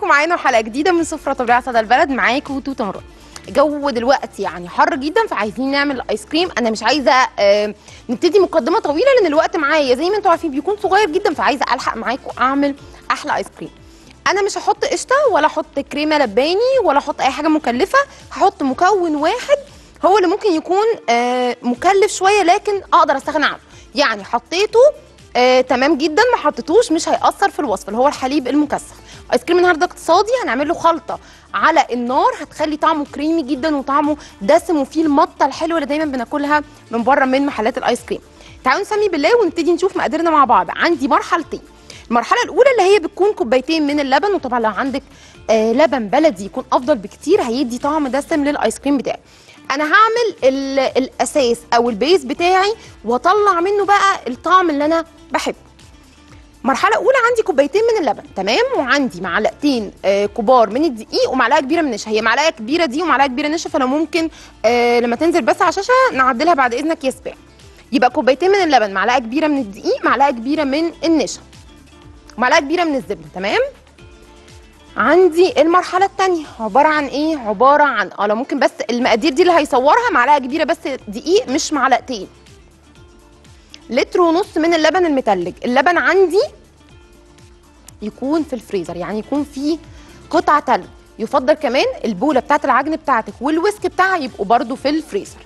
بيكم معانا حلقه جديده من سفره طبيعه صدى البلد معاكم توته مراد الجو دلوقتي يعني حر جدا فعايزين نعمل ايس كريم انا مش عايزه آه نبتدي مقدمه طويله لان الوقت معايا زي ما انتم عارفين بيكون صغير جدا فعايزه الحق معاكم اعمل احلى ايس كريم انا مش هحط قشطه ولا احط كريمه لباني ولا احط اي حاجه مكلفه هحط مكون واحد هو اللي ممكن يكون آه مكلف شويه لكن اقدر استغنى عنه يعني حطيته آه تمام جدا ما حطيتوش مش هيأثر في الوصفه اللي هو الحليب المكثف ايس كريم النهارده اقتصادي هنعمل له خلطه على النار هتخلي طعمه كريمي جدا وطعمه دسم وفيه المطه الحلوه اللي دايما بناكلها من بره من محلات الايس كريم تعالوا نسمي بالله ونبتدي نشوف مقاديرنا مع بعض عندي مرحلتين المرحله الاولى اللي هي بتكون كوبايتين من اللبن وطبعا لو عندك آه لبن بلدي يكون افضل بكتير هيدي طعم دسم للايس كريم بتاعي انا هعمل الاساس او البيز بتاعي واطلع منه بقى الطعم اللي انا بحبه مرحله اولى عندي كوبايتين من اللبن تمام وعندي معلقتين آه كبار من الدقيق ومعلقه كبيره من النشا هي معلقه كبيره دي ومعلقه كبيره نشا فانا ممكن آه لما تنزل بس على الشاشه نعدلها بعد اذنك يا سباع يبقى كوبايتين من اللبن معلقه كبيره من الدقيق معلقه كبيره من النشا ومعلقه كبيره من الزبده تمام عندي المرحله الثانيه عباره عن ايه عباره عن اه ممكن بس المقادير دي اللي هيصورها معلقه كبيره بس دقيق مش معلقتين لتر ونص من اللبن المتلج اللبن عندي يكون في الفريزر يعني يكون فيه قطعه تلج يفضل كمان البوله بتاعت العجن بتاعتك والويسك بتاعها يبقوا برده في الفريزر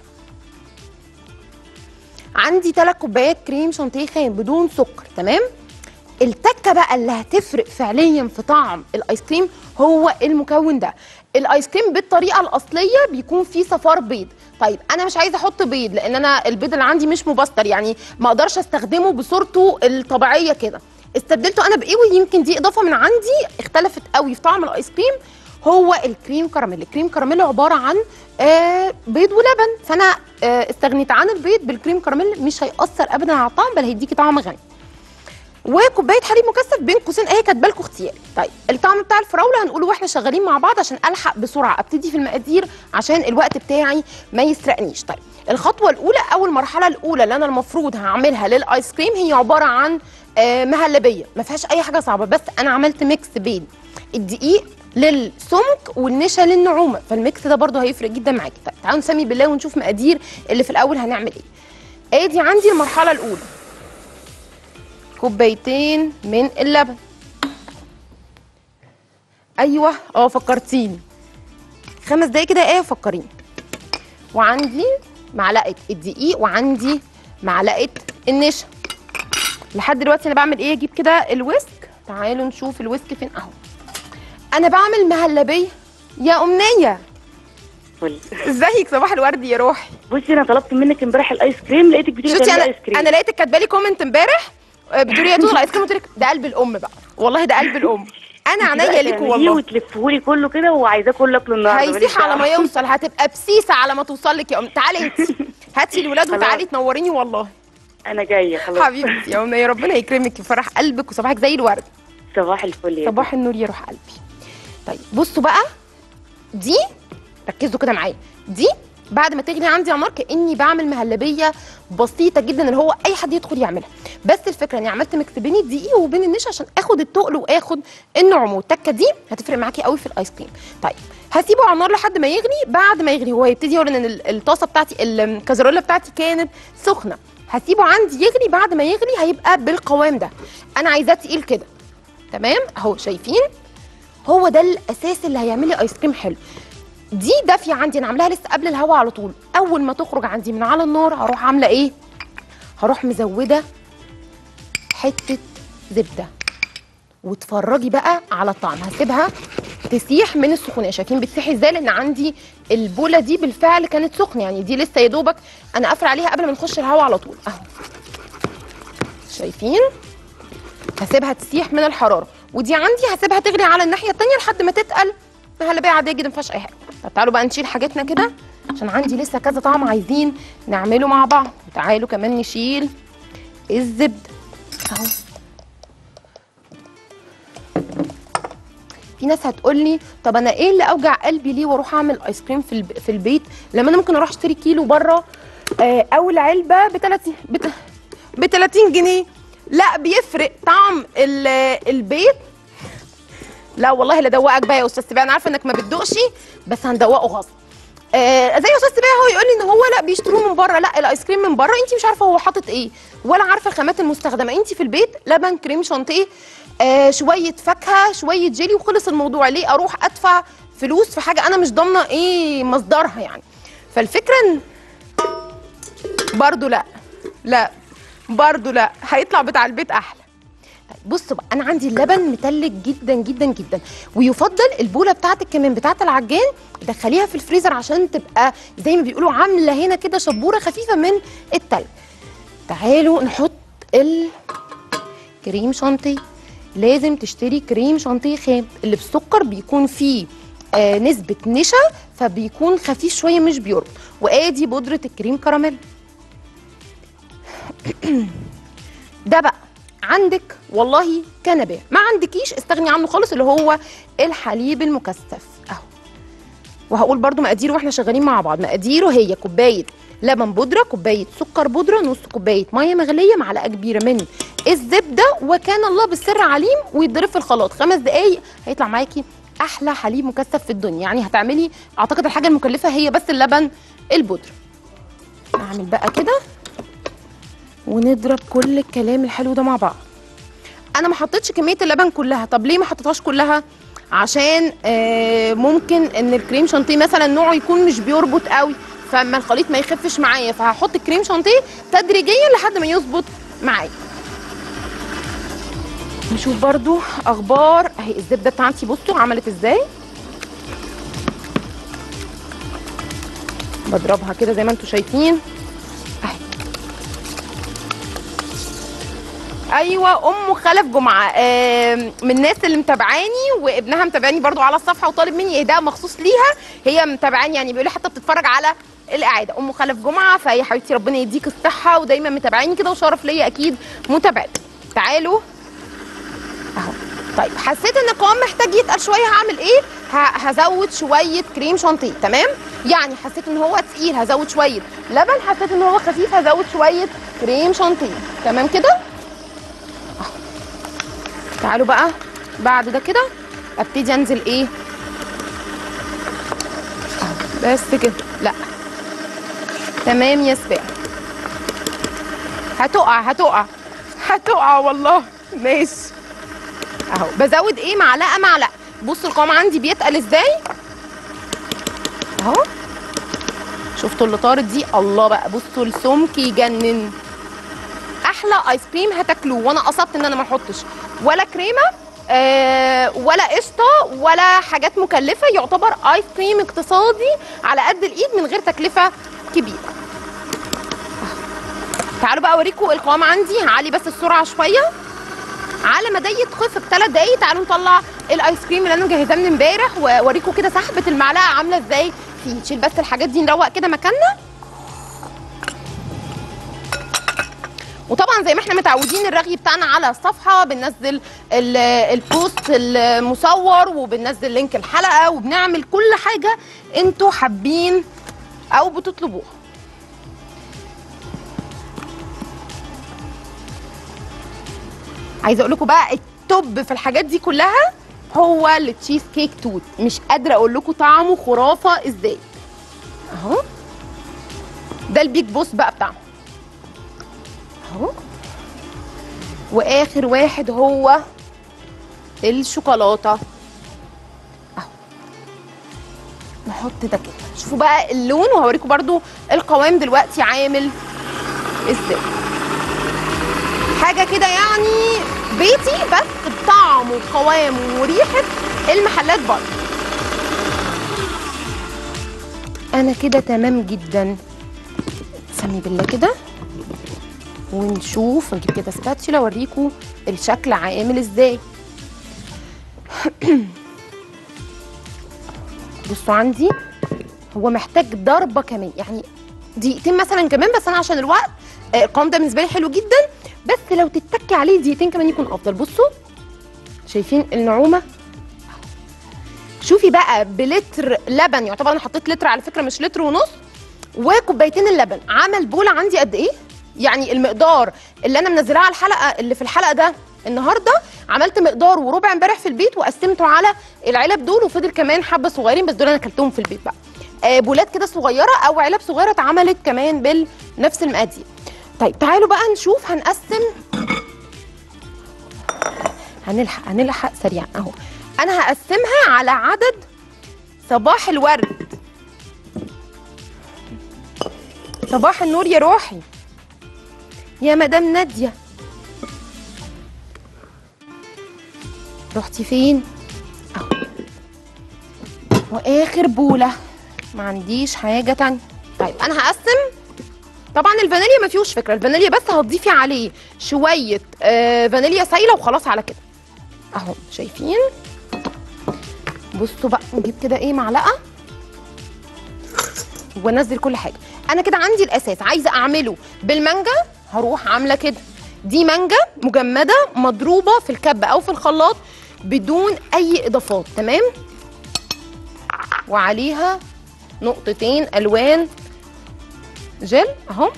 عندي 3 كوبايات كريم شانتيه خام بدون سكر تمام التكه بقى اللي هتفرق فعليا في طعم الايس كريم هو المكون ده الايس كريم بالطريقه الاصليه بيكون فيه صفار بيض طيب انا مش عايزه احط بيض لان انا البيض اللي عندي مش مبستر يعني ما اقدرش استخدمه بصورته الطبيعيه كده استبدلته انا بايه ويمكن دي اضافه من عندي اختلفت قوي في طعم الايس كريم هو الكريم كراميل الكريم كراميل عباره عن آه بيض ولبن فانا آه استغنيت عن البيض بالكريم كراميل مش هيأثر ابدا على الطعم بل هيديكي طعم غني وكوبايه حليب مكثف بين قوسين اهي كاتبه لكم اختياري طيب الطعم بتاع الفراوله هنقوله واحنا شغالين مع بعض عشان الحق بسرعه ابتدي في المقادير عشان الوقت بتاعي ما يسرقنيش طيب الخطوه الاولى او المرحله الاولى اللي انا المفروض هعملها للايس كريم هي عباره عن آه مهلبيه ما فيهاش اي حاجه صعبه بس انا عملت ميكس بين الدقيق للسمك والنشا للنعومه فالميكس ده برده هيفرق جدا معاكي طيب تعالوا نسمي بالله ونشوف مقادير اللي في الاول هنعمل ايه ادي عندي المرحله الاولى كوبايتين من اللبن ايوه اه فكرتيني خمس دقايق كده ايه فكريني وعندي معلقه الدقيق وعندي معلقه النشا لحد دلوقتي انا بعمل ايه اجيب كده الويسك تعالوا نشوف الويسك فين اهو انا بعمل مهلبيه يا امنيه فل ازيك صباح الورد يا روحي بصي انا طلبت منك امبارح الايس كريم لقيتك بتيجي شفتي تعملي انا ايس كريم انا لقيتك كاتبه لي كومنت امبارح آه، بتقولي يا توته الايس كريم قلت لك ده قلب الام بقى والله ده قلب الام انا عينيا ليكوا والله وتلفهولي كله كده وعايزاه كله اكله النهارده ماليش هيسيح على دعوة. ما يوصل هتبقى بسيسه على ما توصل لك يا ام تعالي انت هاتي الولاد خلاص. وتعالي تنوريني والله انا جايه خلاص حبيبتي يا امنيه ربنا يكرمك يفرح قلبك وصباحك زي الورد صباح الفل يا صباح النور يا روح قلبي طيب بصوا بقى دي ركزوا كده معايا دي بعد ما تغلي عندي على النار كاني بعمل مهلبيه بسيطه جدا اللي هو اي حد يدخل يعملها بس الفكره اني عملت ميكس بين الدقيق وبين النشا عشان اخد التقل واخد النعوم والتكه دي هتفرق معاكي قوي في الايس كريم طيب هسيبه على النار لحد ما يغلي بعد ما يغلي هو يبتدي يقول ان ال- الطاسه بتاعتي الكازرولا بتاعتي كانت سخنه هسيبه عندي يغلي بعد ما يغلي هيبقى بالقوام ده انا عايزاه تقيل كده تمام اهو شايفين هو ده الاساس اللي هيعمل لي ايس كريم حلو دي دافيه عندي انا عاملاها لسه قبل الهواء على طول اول ما تخرج عندي من على النار هروح عامله ايه هروح مزوده حته زبده واتفرجي بقى على الطعم هسيبها تسيح من السخونيه شايفين بتسيح ازاي لان عندي البوله دي بالفعل كانت سخنه يعني دي لسه يا دوبك انا قافله عليها قبل ما نخش الهواء على طول اهو شايفين هسيبها تسيح من الحراره ودي عندي هسيبها تغلي على الناحيه التانية لحد ما تتقل مهلبيه عاديه جدا ما فيهاش اي حاجه طب تعالوا بقى نشيل حاجتنا كده عشان عندي لسه كذا طعم عايزين نعمله مع بعض تعالوا كمان نشيل الزبده اهو في ناس هتقول لي طب انا ايه اللي اوجع قلبي ليه واروح اعمل ايس كريم في الب... في البيت لما انا ممكن اروح اشتري كيلو بره آه او العلبه ب 30 ب 30 جنيه لا بيفرق طعم ال- البيت لا والله لا دوقك بقى يا استاذ سباع انا عارفه انك ما بتدوقش بس هندوقه غصب آه زي استاذ سباع هو يقول لي ان هو لا بيشتروه من بره لا الايس كريم من بره انت مش عارفه هو حاطط ايه ولا عارفه الخامات المستخدمه انت في البيت لبن كريم شانتيه آه شويه فاكهه شويه جيلي وخلص الموضوع ليه اروح ادفع فلوس في حاجه انا مش ضامنه ايه مصدرها يعني فالفكره ان برضو لا لا برضو لا هيطلع بتاع البيت احلى بص بقى انا عندي اللبن متلج جدا جدا جدا ويفضل البوله بتاعتك كمان بتاعت العجان دخليها في الفريزر عشان تبقى زي ما بيقولوا عامله هنا كده شبوره خفيفه من التلج تعالوا نحط الكريم شانتيه لازم تشتري كريم شانتيه خام اللي بالسكر بيكون فيه آه نسبه نشا فبيكون خفيف شويه مش بيربط وادي بودره الكريم كراميل ده بقى عندك والله كنبه ما عندكيش استغني عنه خالص اللي هو الحليب المكثف اهو وهقول برضو مقاديره واحنا شغالين مع بعض مقاديره هي كوبايه لبن بودره كوبايه سكر بودره نص كوبايه ميه مغليه معلقه كبيره من الزبده وكان الله بالسر عليم ويتضرب في الخلاط خمس دقايق هيطلع معاكي احلى حليب مكثف في الدنيا يعني هتعملي اعتقد الحاجه المكلفه هي بس اللبن البودره نعمل بقى كده ونضرب كل الكلام الحلو ده مع بعض انا ما حطيتش كميه اللبن كلها طب ليه ما حطيتهاش كلها عشان آه ممكن ان الكريم شانتيه مثلا نوعه يكون مش بيربط قوي فاما الخليط ما يخفش معايا فهحط الكريم شانتيه تدريجيا لحد ما يظبط معايا نشوف برضو اخبار اهي الزبده بتاعتي بصوا عملت ازاي بضربها كده زي ما انتم شايفين اهي ايوه ام خلف جمعه آه من الناس اللي متابعاني وابنها متابعني برضو على الصفحه وطالب مني اهداء مخصوص ليها هي متابعاني يعني بيقول لي حتى بتتفرج على الاعاده ام خلف جمعه فيا حبيبتي ربنا يديك الصحه ودايما متابعاني كده وشرف ليا اكيد متابعتك تعالوا اهو طيب حسيت ان القوام محتاج يتقل شويه هعمل ايه ه- هزود شويه كريم شانتيه تمام يعني حسيت ان هو تقيل هزود شويه لبن حسيت ان هو خفيف هزود شويه كريم شانتيه تمام كده أهو. تعالوا بقى بعد ده كده ابتدي انزل ايه أهو. بس كده لا تمام يا سباع هتقع هتقع هتقع والله ماشي اهو بزود ايه معلقه معلقه بصوا القوام عندي بيتقل ازاي اهو شفتوا اللي طارت دي الله بقى بصوا السمك يجنن احلى ايس كريم هتاكلوه وانا قصدت ان انا ما احطش ولا كريمه آه ولا قشطه ولا حاجات مكلفه يعتبر ايس كريم اقتصادي على قد الايد من غير تكلفه كبيره تعالوا بقى اوريكم القوام عندي هعلي بس السرعه شويه على ما ده يتخف بثلاث دقايق تعالوا نطلع الايس كريم اللي انا مجهزاه من امبارح واوريكم كده سحبه المعلقه عامله ازاي فيه نشيل بس الحاجات دي نروق كده مكاننا وطبعا زي ما احنا متعودين الرغي بتاعنا على الصفحه بننزل ال- البوست المصور وبننزل لينك الحلقه وبنعمل كل حاجه انتوا حابين او بتطلبوها عايزه اقول لكم بقى التوب في الحاجات دي كلها هو التشيز كيك توت مش قادره اقول لكم طعمه خرافه ازاي اهو ده البيج بوس بقى بتاعهم اهو واخر واحد هو الشوكولاته اهو نحط ده كده شوفوا بقى اللون وهوريكم برضو القوام دلوقتي عامل ازاي حاجه كده يعني بيتي بس بطعم وقوام وريحه المحلات برضه انا كده تمام جدا سمي بالله كده ونشوف نجيب كده سباتشولا اوريكم الشكل عامل ازاي بصوا عندي هو محتاج ضربه كمان يعني دقيقتين مثلا كمان بس انا عشان الوقت آه، القوام ده بالنسبه لي حلو جدا بس لو تتكي عليه دقيقتين كمان يكون افضل بصوا شايفين النعومه شوفي بقى بلتر لبن يعتبر انا حطيت لتر على فكره مش لتر ونص وكوبايتين اللبن عمل بوله عندي قد ايه يعني المقدار اللي انا منزلاه على الحلقه اللي في الحلقه ده النهارده عملت مقدار وربع امبارح في البيت وقسمته على العلب دول وفضل كمان حبه صغيرين بس دول انا اكلتهم في البيت بقى آه بولات كده صغيره او علب صغيره اتعملت كمان بنفس المقادير طيب تعالوا بقى نشوف هنقسم هنلحق هنلحق سريعا اهو انا هقسمها على عدد صباح الورد صباح النور يا روحي يا مدام ناديه رحتي فين اهو واخر بوله ما عنديش حاجه تانية طيب انا هقسم طبعا الفانيليا ما فيهوش فكره الفانيليا بس هتضيفي عليه شويه آه فانيليا سايله وخلاص على كده اهو شايفين بصوا بقى نجيب كده ايه معلقه وانزل كل حاجه انا كده عندي الاساس عايزه اعمله بالمانجا هروح عامله كده دي مانجا مجمده مضروبه في الكب او في الخلاط بدون اي اضافات تمام وعليها نقطتين الوان جل اهو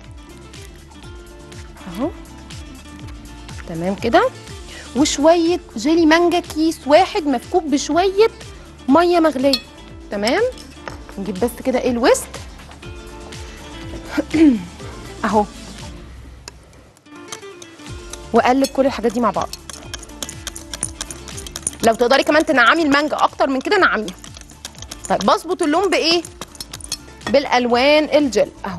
اهو تمام كده وشويه جيلي مانجا كيس واحد مفكوك بشويه ميه مغليه تمام نجيب بس كده ايه الوسك اهو واقلب كل الحاجات دي مع بعض لو تقدري كمان تنعمي المانجا اكتر من كده نعميها طيب بظبط اللون بايه بالالوان الجل اهو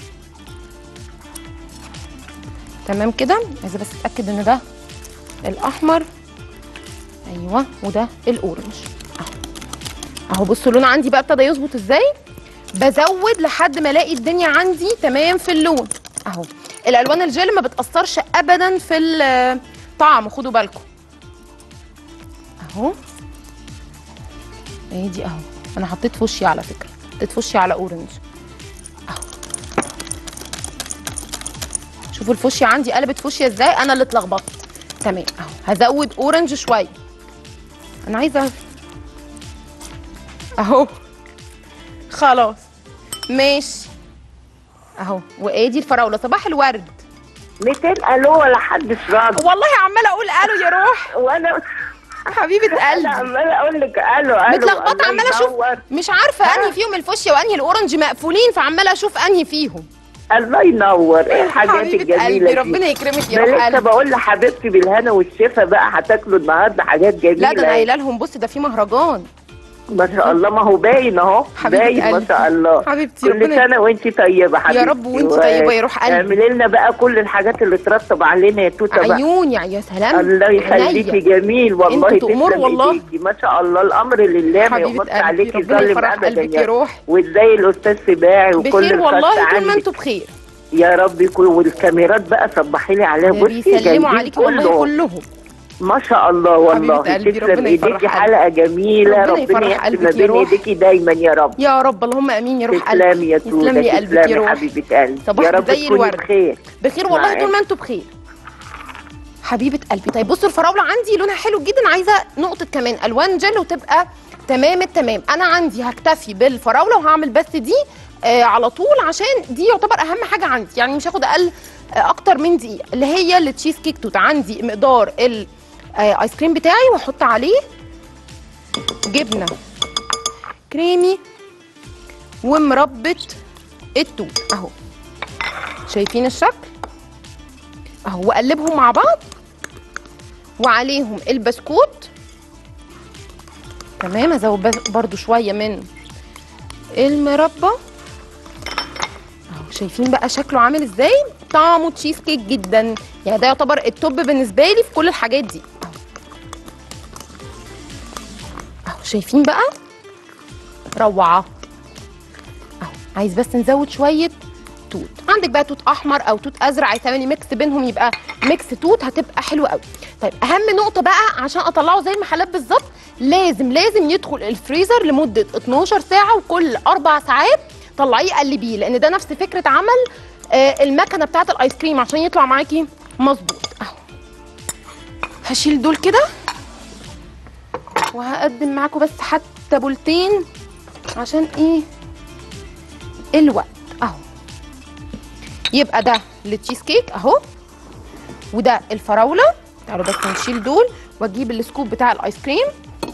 تمام كده عايزه بس اتاكد ان ده الاحمر ايوه وده الاورنج اهو اهو بصوا اللون عندي بقى ابتدى يظبط ازاي بزود لحد ما الاقي الدنيا عندي تمام في اللون اهو الالوان الجل ما بتاثرش ابدا في الطعم خدوا بالكم اهو اهي دي اهو انا حطيت فوشيا على فكره حطيت فوشيا على اورنج اهو شوفوا الفوشيا عندي قلبت فوشيا ازاي انا اللي اتلخبطت تمام اهو هزود اورنج شويه انا عايزه اهو خلاص ماشي اهو وادي الفراوله صباح الورد 200 الو ولا حد راضي والله عماله اقول الو يا روح وانا حبيبه انا قلبي عماله اقول لك الو الو متلخبطه الله عماله اشوف ينور. مش عارفه ها؟ انهي فيهم الفوشيا وانهي الاورنج مقفولين فعماله اشوف انهي فيهم الله ينور ايه الحاجات حبيبه الجميله قلبي دي ربنا يكرمك يا ده روح لسه قلبي بقول لحبيبتي بالهنا والشفا بقى هتاكلوا النهارده حاجات جميله لا ده انا قايله لهم بص ده في مهرجان ما شاء الله ما هو باين اهو حبيبة باين ما قلبي. شاء الله حبيبتي كل ربنا سنه وانت طيبه حبيبتي رب وانت طيبة يا روح قلبي. اعملي لنا بقى كل الحاجات اللي ترتب علينا يا توته بقى عيوني يا سلام الله يخليكي عينيا. جميل والله انتوا تأمروا تسلم والله. ايديكي ما شاء الله الامر لله ما حبيبه يقبضش قلبي عليكي ربنا ظالم يفرح ابدا قلبك يا يا روح وازاي الاستاذ سباعي وكل بخير والله الخاصة طول ما عندك. انتوا بخير يا رب يكون والكاميرات بقى صبحي لي عليها بصي بيسلموا جايبين عليكي والله كله. كلهم ما شاء الله والله حبيبة قلبي، تسلم ربنا يفرح ايديكي قلبك. حلقه جميله ربنا ربنا يفرح يحسن قلبك ما يا بين روح. ايديكي دايما يا رب يا رب اللهم امين يا روح قلبي تسلمي يا توته تسلم لي قلبك تسلمي يا روح حبيبه قلبي صباحك يا رب زي تكوني الورد. بخير بخير والله معاك. طول ما انتوا بخير حبيبه قلبي طيب بصوا الفراوله عندي لونها حلو جدا عايزه نقطه كمان الوان جل وتبقى تمام التمام انا عندي هكتفي بالفراوله وهعمل بس دي آه على طول عشان دي يعتبر اهم حاجه عندي يعني مش هاخد اقل آه اكتر من دقيقه اللي هي التشيز كيك توت عندي مقدار الايس كريم بتاعي واحط عليه جبنه كريمي ومربى التوت اهو شايفين الشكل اهو واقلبهم مع بعض وعليهم البسكوت تمام ازود بس- برضو شويه من المربى اهو شايفين بقى شكله عامل ازاي طعمه تشيز كيك جدا يعني ده يعتبر التوب بالنسبه لي في كل الحاجات دي اهو اهو شايفين بقى روعه اهو عايز بس نزود شويه توت عندك بقى توت احمر او توت ازرق عايز تعملي ميكس بينهم يبقى ميكس توت هتبقى حلوه قوي طيب اهم نقطه بقى عشان اطلعه زي المحلات بالظبط لازم لازم يدخل الفريزر لمده 12 ساعه وكل اربع ساعات طلعيه قلبيه لان ده نفس فكره عمل آه المكنه بتاعه الايس كريم عشان يطلع معاكي مظبوط اهو هشيل دول كده وهقدم معاكم بس حتى بولتين عشان ايه الوقت اهو يبقى ده التشيز كيك اهو وده الفراوله تعالوا بس نشيل دول واجيب السكوب بتاع الايس كريم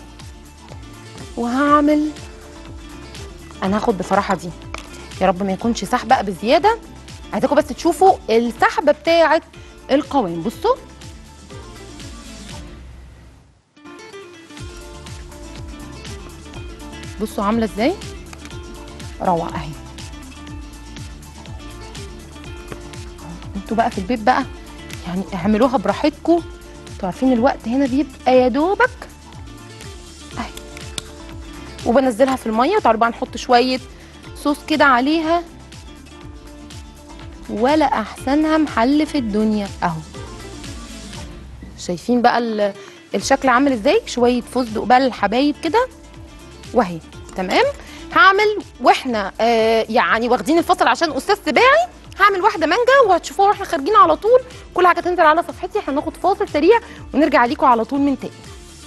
وهعمل انا هاخد بصراحه دي يا رب ما يكونش سحبه بزياده عايزاكم بس تشوفوا السحبه بتاعه القوام بصوا بصوا عامله ازاي روعه اهي انتوا بقى في البيت بقى يعني اعملوها براحتكم انتوا عارفين الوقت هنا بيبقى يا دوبك اهي وبنزلها في الميه تعالوا بقى نحط شويه صوص كده عليها ولا احسنها محل في الدنيا اهو شايفين بقى ال- الشكل عامل ازاي شويه فستق بقى للحبايب كده وهي تمام هعمل واحنا آه يعني واخدين الفصل عشان استاذ سباعي هعمل واحده مانجا وهتشوفوها واحنا خارجين على طول كل حاجه تنزل على صفحتي احنا هناخد فاصل سريع ونرجع ليكم على طول من تاني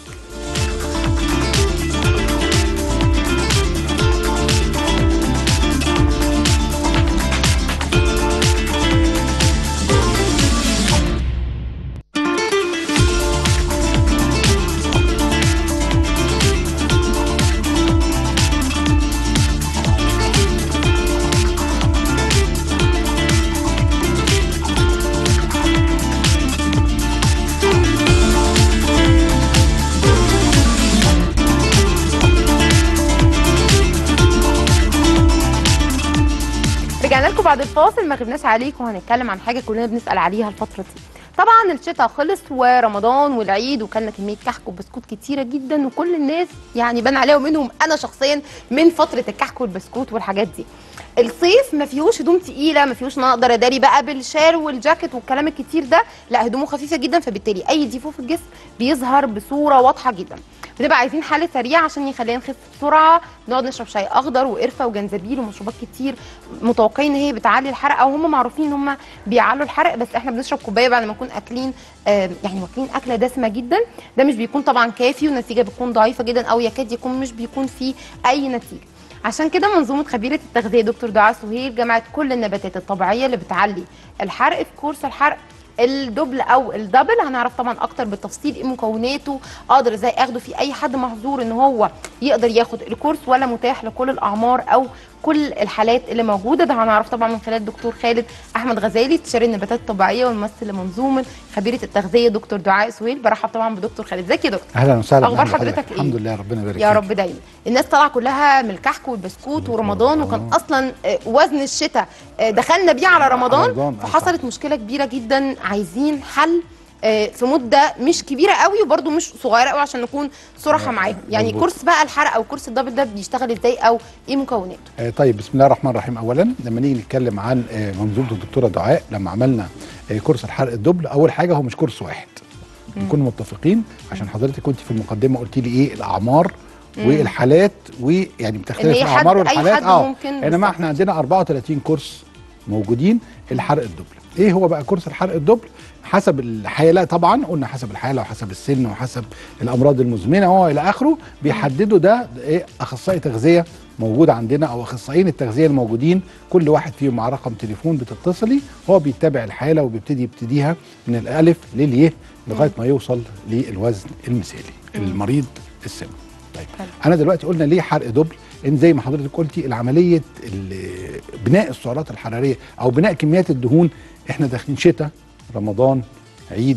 رجعنا لكم بعد الفاصل ما غبناش عليكم وهنتكلم عن حاجه كلنا بنسال عليها الفتره دي طبعا الشتاء خلص ورمضان والعيد وكلنا كميه كحك وبسكوت كتيره جدا وكل الناس يعني بان عليها ومنهم انا شخصيا من فتره الكحك والبسكوت والحاجات دي الصيف ما فيهوش هدوم تقيله ما فيهوش ان أنا اقدر اداري بقى بالشال والجاكيت والكلام الكتير ده لا هدومه خفيفه جدا فبالتالي اي ديفو في الجسم بيظهر بصوره واضحه جدا بنبقى عايزين حل سريع عشان يخلينا نخس بسرعه نقعد نشرب شاي اخضر وقرفه وجنزبيل ومشروبات كتير متوقعين ان هي بتعلي الحرق او هم معروفين ان هم بيعلوا الحرق بس احنا بنشرب كوبايه بعد ما نكون اكلين آه يعني واكلين اكله دسمه جدا ده مش بيكون طبعا كافي والنتيجه بتكون ضعيفه جدا او يكاد يكون مش بيكون فيه اي نتيجه عشان كده منظومه خبيره التغذيه دكتور دعاء سهيل جمعت كل النباتات الطبيعيه اللي بتعلي الحرق في كورس الحرق الدبل او الدبل هنعرف طبعا اكتر بالتفصيل ايه مكوناته اقدر ازاي اخده في اي حد محظور ان هو يقدر ياخد الكورس ولا متاح لكل الاعمار او كل الحالات اللي موجوده ده هنعرف طبعا من خلال الدكتور خالد احمد غزالي استشاري النباتات الطبيعيه والممثل لمنظومه خبيره التغذيه دكتور دعاء سهيل برحب طبعا بدكتور خالد ازيك يا دكتور اهلا وسهلا أخبار أهلا حضرتك بحضرتك. إيه؟ الحمد لله ربنا يبارك يا فيك. رب دايما الناس طالعه كلها من الكحك والبسكوت ورمضان وكان اصلا آه، وزن الشتاء آه، دخلنا بيه على رمضان رمضان، آه، فحصلت مشكله كبيره جدا عايزين حل آه، في مده مش كبيره قوي وبرده مش صغيره قوي عشان نكون صراحه آه، معاهم يعني مظبوط. كورس بقى الحرق او كورس الدبل ده بيشتغل ازاي او ايه مكوناته آه طيب بسم الله الرحمن الرحيم اولا لما نيجي نتكلم عن آه منظومه الدكتوره دعاء لما عملنا آه كورس الحرق الدبل اول حاجه هو مش كورس واحد نكون متفقين عشان حضرتك كنت في المقدمه قلت لي ايه الاعمار والحالات ويعني بتختلف إن هي الاعمار حد- أي والحالات حد ممكن انما بالظبط. احنا عندنا 34 كورس موجودين الحرق الدبل ايه هو بقى كورس الحرق الدبل حسب الحاله طبعا قلنا حسب الحاله وحسب السن وحسب الامراض المزمنه والى اخره بيحددوا ده ايه اخصائي تغذيه موجود عندنا او اخصائيين التغذيه الموجودين كل واحد فيهم مع رقم تليفون بتتصلي هو بيتابع الحاله وبيبتدي يبتديها من الالف لليه لغايه ما يوصل للوزن المثالي المريض السن طيب حلو. انا دلوقتي قلنا ليه حرق دبل ان زي ما حضرتك قلتي العمليه ال- بناء السعرات الحراريه او بناء كميات الدهون احنا داخلين شتاء رمضان عيد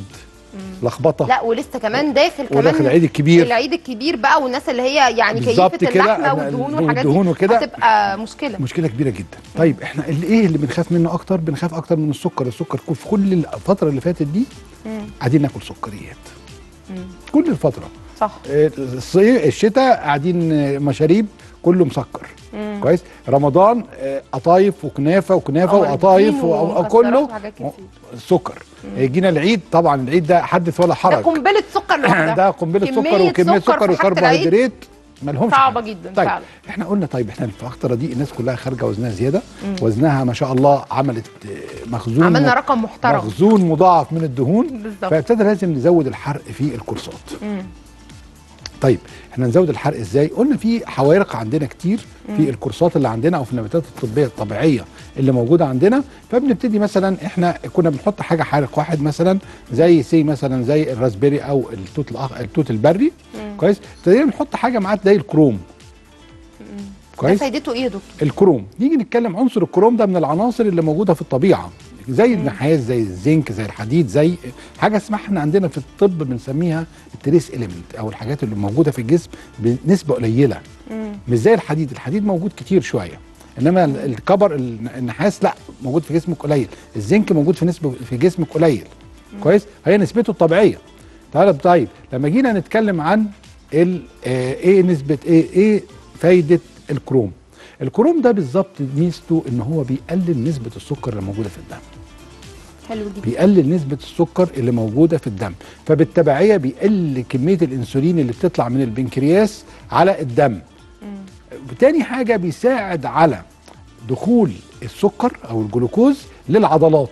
لخبطه لا ولسه كمان داخل كمان وداخل العيد الكبير العيد الكبير بقى والناس اللي هي يعني بالظبط كيفه كده، اللحمه أنا والدهون الدهون والحاجات دي والدهون وكده. هتبقى مشكله مشكله كبيره جدا طيب احنا اللي ايه اللي بنخاف منه اكتر بنخاف اكتر من السكر السكر كل- في كل الفتره اللي فاتت دي مم. قاعدين ناكل سكريات مم. كل الفتره صح آه، الصيف الشتاء قاعدين آه، مشاريب كله مسكر مم. كويس رمضان آه، قطايف وكنافه وكنافه آه، وقطايف الدين و- ومكسرات وكله وحاجات كتير. سكر يجينا العيد طبعا العيد ده حدث ولا ده حرج قنبله سكر لوحدها ده قنبله سكر كمية وكميه سكر سكر في حاجة وكربوهيدرات مالهمش صعبة حل. جدا طيب فعلا. احنا قلنا طيب احنا في الفتره دي الناس كلها خارجه وزنها زياده وزنها ما شاء الله عملت آه، مخزون عملنا رقم محترم مخزون مضاعف من الدهون بالظبط. فابتدى لازم نزود الحرق في الكورسات مم. طيب احنا نزود الحرق ازاي قلنا في حوارق عندنا كتير في الكورسات اللي عندنا او في النباتات الطبيه الطبيعيه اللي موجوده عندنا فبنبتدي مثلا احنا كنا بنحط حاجه حارق واحد مثلا زي سي مثلا زي الراسبيري او التوت الأخ... التوت البري كويس ابتدينا نحط حاجه معاه زي الكروم ده كويس فايدته ايه يا دكتور الكروم نيجي نتكلم عنصر الكروم ده من العناصر اللي موجوده في الطبيعه زي النحاس زي الزنك زي الحديد زي حاجه اسمها احنا عندنا في الطب بنسميها التريس اليمنت او الحاجات اللي موجوده في الجسم بنسبه قليله مش زي الحديد الحديد موجود كتير شويه انما ال- الكبر ال- النحاس لا موجود في جسمك قليل الزنك موجود في نسبه في جسمك قليل كويس هي نسبته الطبيعيه طيب طيب لما جينا نتكلم عن ال- آه، ايه نسبه ايه ايه فايده الكروم الكروم ده بالظبط ميزته ان هو بيقلل نسبه السكر اللي موجوده في الدم حلو جدا بيقلل نسبه السكر اللي موجوده في الدم فبالتبعيه بيقلل كميه الانسولين اللي بتطلع من البنكرياس على الدم تاني حاجه بيساعد على دخول السكر او الجلوكوز للعضلات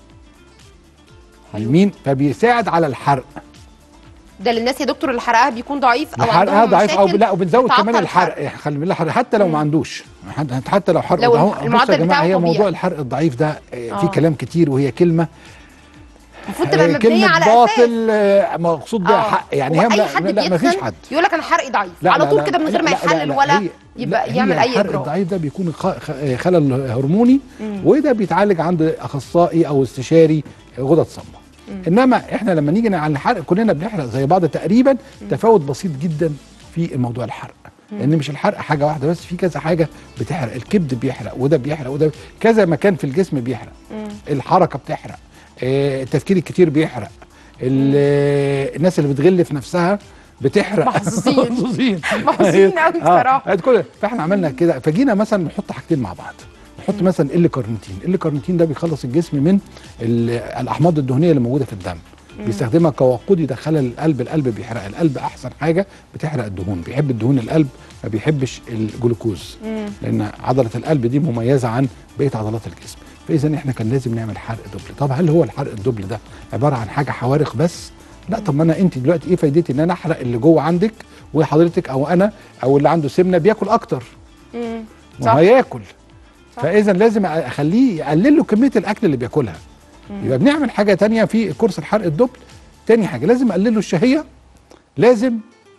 مين فبيساعد على الحرق ده للناس يا دكتور اللي حرقها بيكون ضعيف او حرقها عندهم ضعيف او مشاكل لا وبنزود بتعطل كمان الحرق خلي بالك حرق- حتى لو ما عندوش حتى- حتى لو حرق لو ده هو- الم- بصوا يا المعدل جماعه بتاعه هي طبيعي. موضوع الحرق الضعيف ده آه، آه. في كلام كتير وهي كلمه المفروض تبقى آه، مبنيه كلمه على اساس باطل آه، مقصود بيها آه. حق يعني هو هي اي لا حد لا ما فيش بيتخن حد يقول لك انا حرقي ضعيف لا على لا طول لا كده من غير ما لا لا يحلل لا ولا هي- يبقى لا، يعمل هي اي الحرق اجراء الضعيف ده بيكون خ- خ- خلل هرموني وده بيتعالج عند اخصائي او استشاري غدد صماء انما احنا لما نيجي على الحرق كلنا بنحرق زي بعض تقريبا تفاوت بسيط جدا في موضوع الحرق لان مش الحرق حاجه واحده بس في كذا حاجه بتحرق الكبد بيحرق وده بيحرق وده كذا مكان في الجسم بيحرق الحركه بتحرق آه، التفكير الكتير بيحرق ال- آه، الناس اللي بتغل في نفسها بتحرق محظوظين. محظوظين محظوظين أوي بصراحة. آه كل فاحنا عملنا كده فجينا مثلا نحط حاجتين مع بعض نحط مثلا ال كارنيتين ال كارنيتين ده بيخلص الجسم من ال- الاحماض الدهنيه اللي موجوده في الدم بيستخدمها كوقود يدخلها للقلب القلب بيحرق القلب احسن حاجه بتحرق الدهون بيحب الدهون القلب ما بيحبش الجلوكوز لان عضله القلب دي مميزه عن بقيه عضلات الجسم فاذا احنا كان لازم نعمل حرق دبل طب هل هو الحرق الدبل ده عباره عن حاجه حوارق بس لا طب ما انا انت دلوقتي ايه فايدتي ان انا احرق اللي جوه عندك وحضرتك او انا او اللي عنده سمنه بياكل اكتر مم. ما صح. هو هياكل صح. فاذا لازم اخليه يقلل له كميه الاكل اللي بياكلها يبقى بنعمل حاجه تانية في كورس الحرق الدبل تاني حاجه لازم اقلل له الشهيه لازم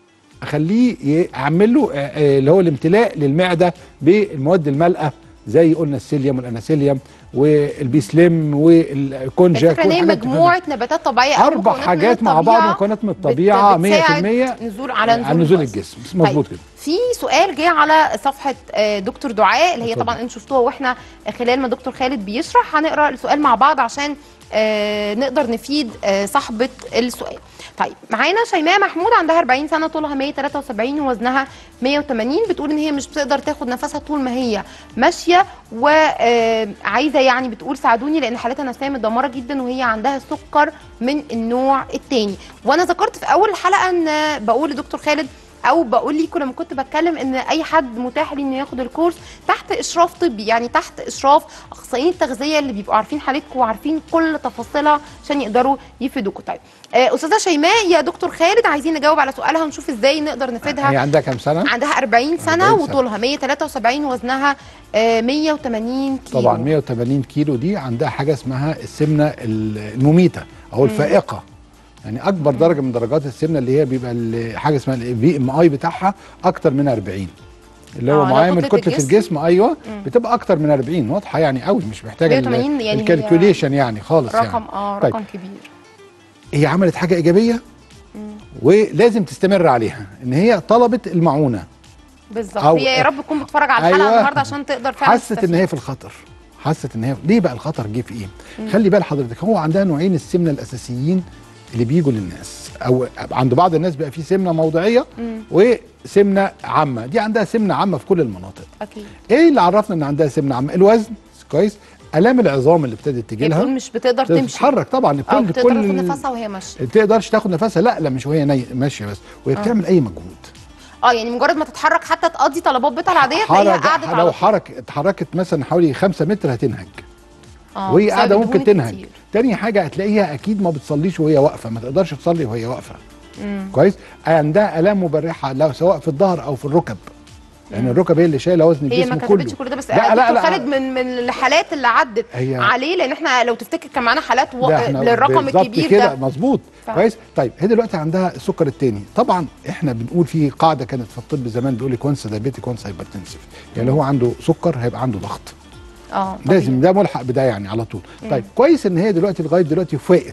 اخليه ي- اعمل له آه، آه، اللي هو الامتلاء للمعده بالمواد المالئه زي قلنا السيليوم والاناسيليوم والبيسليم والكونجاك الفكره ان هي والحاجات دي. مجموعه نباتات طبيعيه أو اربع مكونات من حاجات مع بعض الطبيعة مكونات من بت- الطبيعه 100% بتساعد نزول على نزول, على نزول الوزن. الجسم مظبوط طيب. كده في سؤال جه على صفحه آه، دكتور دعاء اللي هي اتفضل. طبعا انتوا شفتوها واحنا خلال ما دكتور خالد بيشرح هنقرا السؤال مع بعض عشان آه، نقدر نفيد آه، صاحبه السؤال طيب معانا شيماء محمود عندها 40 سنه طولها 173 ووزنها 180 بتقول ان هي مش بتقدر تاخد نفسها طول ما هي ماشيه وعايزه يعني بتقول ساعدوني لان حالتها النفسيه متدمره جدا وهي عندها سكر من النوع الثاني وانا ذكرت في اول الحلقه ان بقول لدكتور خالد او بقول ليكم لما كنت بتكلم ان اي حد متاح لي انه ياخد الكورس تحت اشراف طبي يعني تحت اشراف اخصائيين التغذيه اللي بيبقوا عارفين حالتكم وعارفين كل تفاصيلها عشان يقدروا يفيدوكم طيب آه، استاذه شيماء يا دكتور خالد عايزين نجاوب على سؤالها ونشوف ازاي نقدر هي نفيدها عندها كام سنه عندها 40 سنه 40 سنة. وطولها 173 ووزنها آه، 180 كيلو طبعا 180 كيلو دي عندها حاجه اسمها السمنه المميته او الفائقه يعني اكبر درجه من درجات السمنه اللي هي بيبقى ال- حاجه اسمها الفي ام اي بتاعها اكتر من 40 اللي هو آه، لو معامل كتلة كتله الجسم. الجسم ايوه بتبقى اكتر من 40 واضحه يعني قوي مش محتاجه 180 يعني هي الكالكوليشن يعني خالص رقم يعني اه طيب. رقم كبير هي عملت حاجه ايجابيه ولازم تستمر عليها ان هي طلبت المعونه بالظبط أو- هي يا رب تكون بتتفرج على الحلقه أيوة. النهارده عشان تقدر فعلا حست ان تستفيد. هي في الخطر حست ان هي ليه بقى الخطر جه في ايه خلي بال حضرتك هو عندها نوعين السمنه الاساسيين اللي بيجوا للناس او عند بعض الناس بقى في سمنه موضعيه وسمنه عامه دي عندها سمنه عامه في كل المناطق اكيد ايه اللي عرفنا ان عندها سمنه عامه الوزن كويس الام العظام اللي ابتدت تجي هي لها بتقول مش بتقدر تمشي تتحرك طبعا او كل بتقدر كل تاخد نفسها وهي ماشيه تقدرش تاخد نفسها لا لا مش وهي ني- ماشيه بس وهي بتعمل اي مجهود اه يعني مجرد ما تتحرك حتى تقضي طلبات بيتها العاديه تلاقيها حركة قعدت على لو طول. حرك اتحركت مثلا حوالي 5 متر هتنهج آه، وهي بسبب قاعده الدهون ممكن تنهج الكتير. تاني حاجه هتلاقيها اكيد ما بتصليش وهي واقفه ما تقدرش تصلي وهي واقفه كويس عندها الام مبرحه لو سواء في الظهر او في الركب لان الركب هي اللي شايله وزن هي الجسم ما كله كتبتش كل ده بس لا لا لا خالد من من الحالات اللي عدت هي- عليه لان احنا لو تفتكر كان معانا حالات و... ده احنا للرقم بالظبط الكبير كده ده مظبوط فعلا. كويس طيب هي دلوقتي عندها السكر الثاني طبعا احنا بنقول في قاعده كانت في الطب زمان بيقول لك وانس دايبيتيك وانس هايبرتنسيف يعني هو عنده سكر هيبقى عنده ضغط اه طبيعي. لازم ده ملحق بده يعني على طول طيب كويس ان هي دلوقتي لغايه دلوقتي فاقت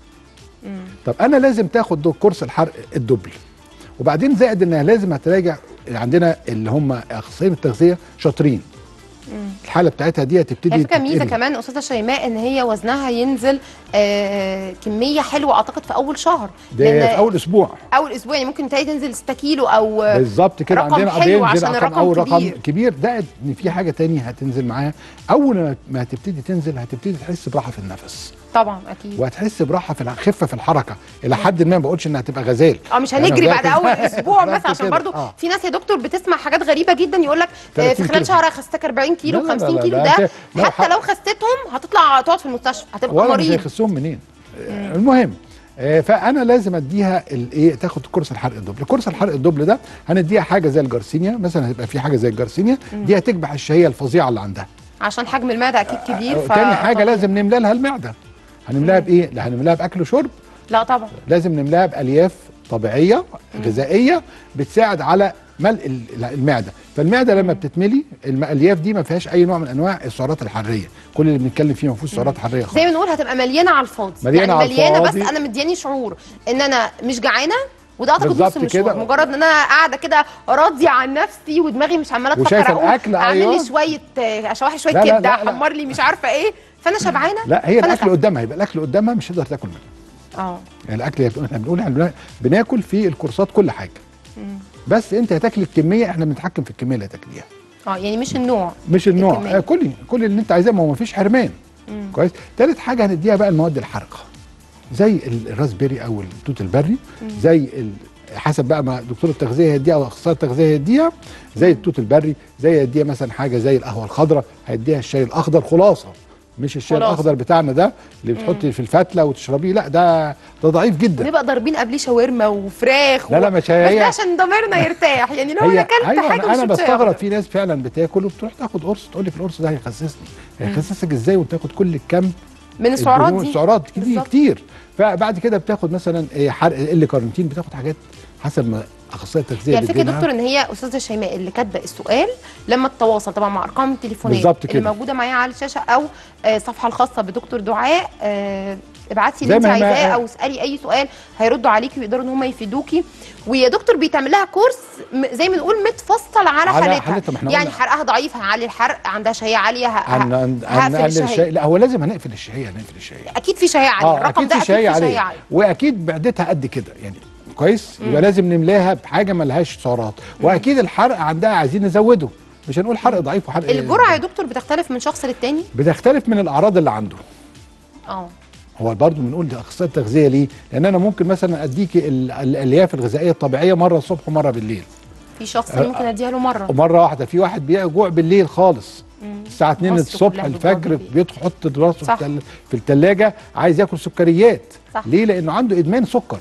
طب انا لازم تاخد دو كورس الحرق الدبل وبعدين زائد انها لازم هتراجع عندنا اللي هم اخصائيين التغذيه شاطرين الحاله بتاعتها دي هتبتدي هي فكره ميزه تتقل. كمان استاذه شيماء ان هي وزنها ينزل آه كميه حلوه اعتقد في اول شهر ده في اول اسبوع اول اسبوع يعني ممكن تلاقي تنزل 6 كيلو او بالظبط كده رقم عندنا حلو قضيه عشان ينزل الرقم اول رقم كبير. كبير ده ان في حاجه تانية هتنزل معاها اول ما- ما هتبتدي تنزل هتبتدي تحس براحه في النفس طبعا اكيد وهتحس براحه في الع- خفه في الحركه الى حد ما ما بقولش انها تبقى غزال اه مش أنا هنجري بعد باكل- اول اسبوع بالظبط مثلا عشان كده. برضو آه. في ناس يا دكتور بتسمع حاجات غريبه جدا يقول لك آه 30 في خلال كيلو. شهر هخستك 40 كيلو لا، لا، 50 لا، كيلو لا، ده أنت لو حتى ح- لو خستهم هتطلع تقعد في المستشفى هتبقى ولا مش مريض هيخسهم منين آه، المهم آه، فانا لازم اديها الايه تاخد كورس الحرق الدبل كورس الحرق الدبل ده هنديها حاجه زي الجارسينيا مثلا هيبقى في حاجه زي الجارسينيا دي هتكبح الشهيه الفظيعه اللي عندها عشان حجم المعده اكيد كبير آه، تاني حاجه لازم نملى لها المعده هنملاها بايه لا هنملاها باكل وشرب لا طبعا لازم نملاها بالياف طبيعيه غذائيه بتساعد على ملء ال- المعده فالمعده لما بتتملي الم- الالياف دي ما فيهاش اي نوع من انواع السعرات الحراريه كل اللي بنتكلم فيه ما فيهوش سعرات حراريه خالص زي ما نقول هتبقى مليانه على الفاضي مليانة يعني على مليانه بس الفاضي. انا مدياني شعور ان انا مش جعانه وده اعتقد نص بالظبط المشوار كده. مجرد ان انا قاعده كده راضيه عن نفسي ودماغي مش عماله تفكر وشايفة اقوم الأكل، اعمل أيوة. لي شويه آه، اشوح شويه لا، لا، كبده لا، لا. احمر لي مش عارفه ايه فانا شبعانه لا هي فأنا الاكل قدامها يبقى الاكل قدامها مش هتقدر تاكل منه اه يعني الاكل احنا بنقول احنا بنا- بناكل في الكورسات كل حاجه بس انت هتاكل الكميه احنا بنتحكم في الكميه اللي هتاكليها اه يعني مش النوع مش النوع الكمية. آه كلي كل اللي انت عايزاه ما هو مفيش حرمان كويس تالت حاجه هنديها بقى المواد الحارقه زي ال- الراسبيري او التوت البري زي ال- حسب بقى ما دكتور التغذيه هيديها او اخصائي التغذيه هيديها زي التوت البري زي هيديها مثلا حاجه زي القهوه الخضراء هيديها الشاي الاخضر خلاصه مش الشاي خلاصة. الاخضر بتاعنا ده اللي بتحطي في الفتله وتشربيه لا ده ده ضعيف جدا ونبقى ضاربين قبليه شاورما وفراخ لا، لا، و... مش بس هي- ده عشان ضميرنا يرتاح يعني لو انا اكلت أيوة حاجه انا, مش أنا شربت شاي بستغرب أخضر. في ناس فعلا بتاكل وبتروح تاخد قرص تقول لك القرص ده هيخسسني هيخسسك ازاي وتاخد كل الكم من السعرات الدهون- دي السعرات كتير بالظبط. كتير فبعد كده بتاخد مثلا إيه، حرق ال كارنتين بتاخد حاجات حسب ما اخصائي التغذيه يعني الفكره يا بيدينا. دكتور ان هي استاذه شيماء اللي كاتبه السؤال لما تتواصل طبعا مع ارقام التليفونات بالظبط اللي كده. موجوده معايا على الشاشه او آه، الصفحه الخاصه بدكتور دعاء آه، ابعتي زي اللي انت ما- عايزاه ما- او اسالي اي سؤال هيردوا عليكي ويقدروا ان هم يفيدوكي ويا دكتور بيتعمل لها كورس م- زي ما نقول متفصل على, على حالتها حالتها، ما احنا يعني قلنا. حرقها ضعيف هعلي الحرق عندها شهيه عاليه ه- عن عن ه- هقفل هنقلل الشهيه الشاي لا هو لازم هنقفل الشهيه هنقفل الشهيه اكيد في شهيه عاليه اه الرقم اكيد ده في شهيه اكيد في عاليه شهيه عاليه واكيد معدتها قد كده يعني كويس يبقى لازم نملاها بحاجه ملهاش سعرات واكيد الحرق عندها عايزين نزوده مش هنقول حرق ضعيف وحرق الجرعه يا دكتور بتختلف من شخص للتاني بتختلف من الاعراض اللي عنده اه هو برضه بنقول لاخصائي التغذيه ليه؟ لان انا ممكن مثلا اديكي ال- ال- الالياف الغذائيه الطبيعيه مره الصبح ومره بالليل في شخص تاني ممكن اديها له مره ومره واحده في واحد بيجوع بالليل خالص الساعه 2 مصر الصبح كلها بتجوع الفجر بالليل. بيدخل يحط راسه في, صح. التل... في الثلاجه عايز ياكل سكريات صح. ليه؟ لانه عنده ادمان سكر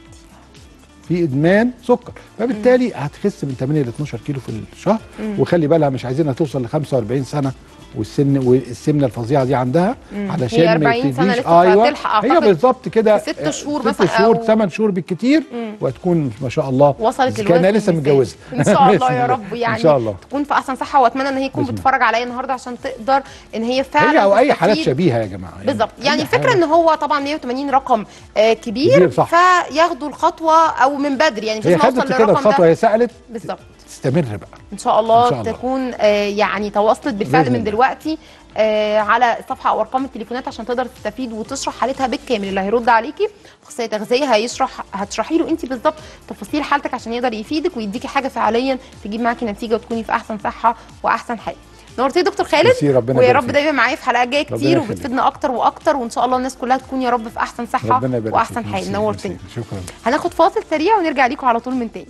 في ادمان سكر فبالتالي هتخس من 8 ل 12 كيلو في الشهر وخلي بالها مش عايزينها توصل ل 45 سنه والسن والسمنه الفظيعه دي عندها علشان هي ما 40 سنة يبتديش لسه ايوه هتلحق هي أعتقد بالظبط كده في ست آه، شهور ست مثلا شهور أو- 8 شهور بالكتير وهتكون ما شاء الله وصلت كانها للوزن لسه المثالي. متجوزه ان شاء الله بإذن يا الله. رب يعني ان شاء الله تكون في احسن صحه واتمنى ان هي تكون بإذن الله. بتتفرج عليا النهارده عشان تقدر ان هي فعلا هي او اي حالات تستفيد. شبيهه يا جماعه بالظبط يعني أي الفكره حاجة. ان هو طبعا 180 رقم آه كبير, كبير، صح. فياخدوا الخطوه او من بدري يعني مش هي لازم اوصل خدت كده للرقم الخطوه ده هي سالت بالظبط تستمر بقى ان شاء الله, إن شاء الله. تكون آه يعني تواصلت بالفعل بإذن من الله. دلوقتي آه على الصفحه او ارقام التليفونات عشان تقدر تستفيد وتشرح حالتها بالكامل اللي هيرد عليكي اخصائي تغذيه هيشرح هتشرحي له انت بالظبط تفاصيل حالتك عشان يقدر يفيدك ويديكي حاجه فعليا تجيب معاكي نتيجه وتكوني في احسن صحه واحسن حال نورتي يا دكتور خالد ميرسي، ربنا ويا يبارك رب فيك. دايما معايا في حلقات جايه ربنا كتير يخليك. وبتفيدنا اكتر واكتر وان شاء الله الناس كلها تكون يا رب في احسن صحه ربنا يبارك واحسن فيك. حال ميرسي، نورتني ميرسي. شكرا هناخد فاصل سريع ونرجع ليكم على طول من تاني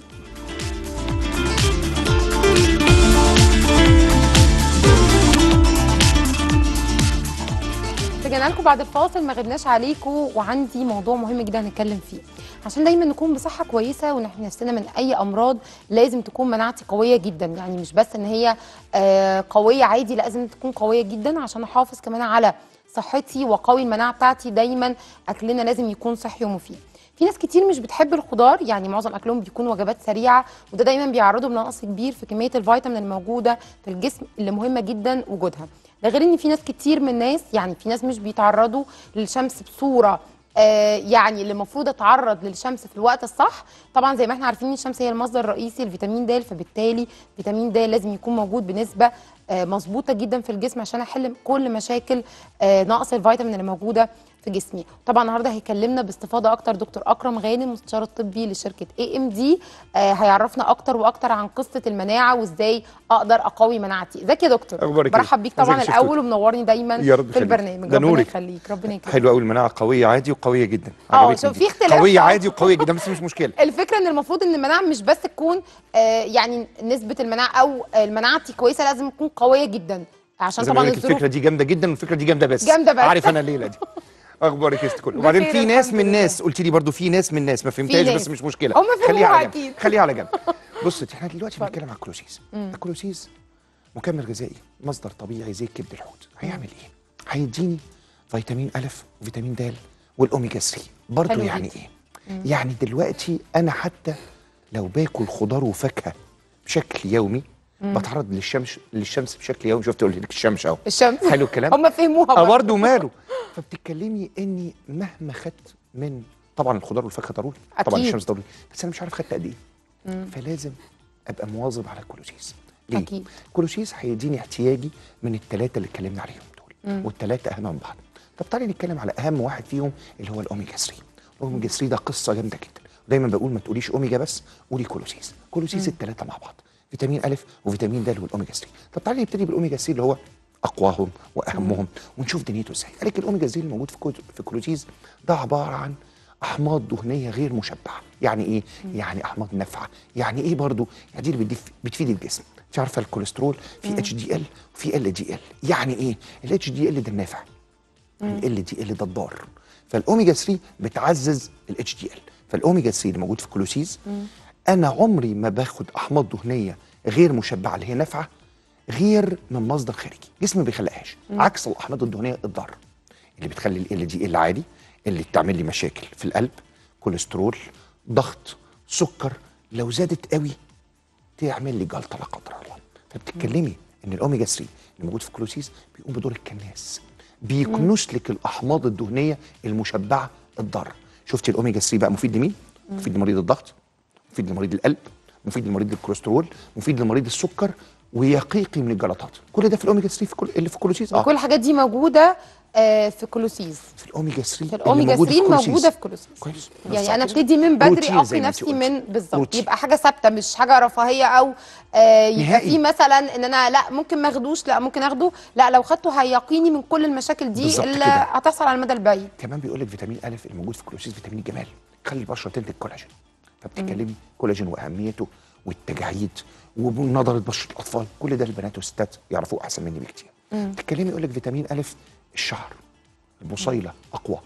رجعنا لكم بعد الفاصل ما غبناش عليكم وعندي موضوع مهم جدا هنتكلم فيه عشان دايما نكون بصحه كويسه ونحمي نفسنا من اي امراض لازم تكون مناعتي قويه جدا يعني مش بس ان هي آه، قويه عادي لازم تكون قويه جدا عشان احافظ كمان على صحتي وقوي المناعه بتاعتي دايما اكلنا لازم يكون صحي ومفيد في ناس كتير مش بتحب الخضار يعني معظم اكلهم بيكون وجبات سريعه وده دايما بيعرضهم لنقص كبير في كميه الفيتامين الموجوده في الجسم اللي مهمه جدا وجودها ده غير ان في ناس كتير من الناس يعني في ناس مش بيتعرضوا للشمس بصوره آه يعني اللي المفروض اتعرض للشمس في الوقت الصح طبعا زي ما احنا عارفين الشمس هي المصدر الرئيسي لفيتامين د فبالتالي فيتامين د لازم يكون موجود بنسبه آه مظبوطه جدا في الجسم عشان احل كل مشاكل آه نقص الفيتامين اللي موجوده في جسمي طبعا النهارده هيكلمنا باستفاضه اكتر دكتور اكرم غانم المستشار الطبي لشركه اي ام دي هيعرفنا اكتر واكتر عن قصه المناعه وازاي اقدر اقوي مناعتي ازيك يا دكتور أخبارك إيه؟ برحب بيك طبعا ازيك يا شفتوت؟ الاول ومنورني دايما يا رب في يخليك. البرنامج ده ربنا نورك. يخليك ربنا يكرمك حلو قوي المناعه قويه عادي وقويه جدا اه، عجبتني شوف دي. في اختلاف قويه بقى. عادي وقويه جدا بس مش مشكله الفكره ان المفروض ان المناعه مش بس تكون آه يعني نسبه المناعه او آه، مناعتي كويسه لازم تكون قويه جدا عشان زي ما طبعا بقول لك الظروف الفكره دي جامده جدا والفكره دي جامده بس جامدة بس. عارف انا الليله دي اخبارك يا ست كل وبعدين بخير في ناس الحمد من لله. ناس قلت لي برضو في ناس من ناس ما فهمتهاش ناس. بس مش مشكله هم فهموها خليها على جنب أكيد. خليها على جنب بص احنا دلوقتي بنتكلم على الكلوسيس الكلوسيس مكمل غذائي مصدر طبيعي زي كبد الحوت هيعمل ايه هيديني فيتامين الف وفيتامين د والاوميجا 3 برضو حلو يعني جدا. ايه يعني دلوقتي انا حتى لو باكل خضار وفاكهه بشكل يومي بتعرض للشمس للشمس بشكل يومي شفت قلت لك الشمس اهو الشمس حلو الكلام هم فهموها اه برضه. برضه ماله فبتتكلمي اني مهما خدت من طبعا الخضار والفاكهه ضروري طبعا أكيد. الشمس ضروري بس انا مش عارف خدت قد ايه فلازم ابقى مواظب على الكلوسيس ليه؟ أكيد. الكلوسيس هيديني احتياجي من الثلاثه اللي اتكلمنا عليهم دول والثلاثه اهم من بعض طب تعالي نتكلم على اهم واحد فيهم اللي هو الاوميجا 3 الاوميجا 3 ده قصه جامده جدا دايما بقول ما تقوليش اوميجا بس قولي كلوسيس كلوسيس الثلاثه مع بعض فيتامين الف وفيتامين د والاوميجا 3 طب تعالي نبتدي بالاوميجا 3 اللي هو اقواهم واهمهم ونشوف دنيته ازاي قال لك الاوميجا 3 الموجود في كوت- في كلوسيس ده عباره عن احماض دهنيه غير مشبعه يعني ايه يعني احماض نافعه يعني ايه برضو يعني دي اللي بتدف- بتفيد الجسم انت عارفه الكوليسترول في اتش دي ال وفي ال دي ال يعني ايه الاتش دي ال ده النافع ال دي ال ده الضار فالاوميجا 3 بتعزز الاتش دي ال فالاوميجا 3 اللي موجود في كلوسيز انا عمري ما باخد احماض دهنيه غير مشبعه اللي هي نافعه غير من مصدر خارجي جسمي ما بيخلقهاش عكس الاحماض الدهنيه الضاره اللي بتخلي ال دي ال عادي اللي بتعمل لي مشاكل في القلب كوليسترول ضغط سكر لو زادت قوي تعمل لي جلطه لا قدر الله فبتتكلمي ان الاوميجا 3 اللي موجود في الكلوسيس بيقوم بدور الكناس بيكنس لك الاحماض الدهنيه المشبعه الضاره شفتي الاوميجا 3 بقى مفيد لمين مفيد لمريض الضغط مفيد لمريض القلب مفيد لمريض الكوليسترول مفيد لمريض السكر ويقيقي من الجلطات كل ده في الاوميجا 3 في كل اللي في الكلوسيس اه كل الحاجات دي موجوده آه في كلوسيز في الاوميجا 3 في الاوميجا 3 موجوده في كلوسيز كويس يعني انا بالظبط. ابتدي من بدري روتين اقي زي ما نفسي انت قلتي. من بالظبط روتين. يبقى حاجه ثابته مش حاجه رفاهيه او آه يبقى نهائي. في مثلا ان انا لا ممكن ما اخدوش لا ممكن اخده لا لو خدته هيقيني من كل المشاكل دي بالظبط اللي كده. هتحصل على المدى البعيد كمان بيقول لك فيتامين الف الموجود في الكلوسيس فيتامين الجمال خلي البشره تنتج كولاجين فبتتكلمي كولاجين واهميته والتجاعيد ونضاره بشره الاطفال كل ده البنات والستات يعرفوه احسن مني بكتير بتتكلمي يقول لك فيتامين الف الشعر البصيله اقوى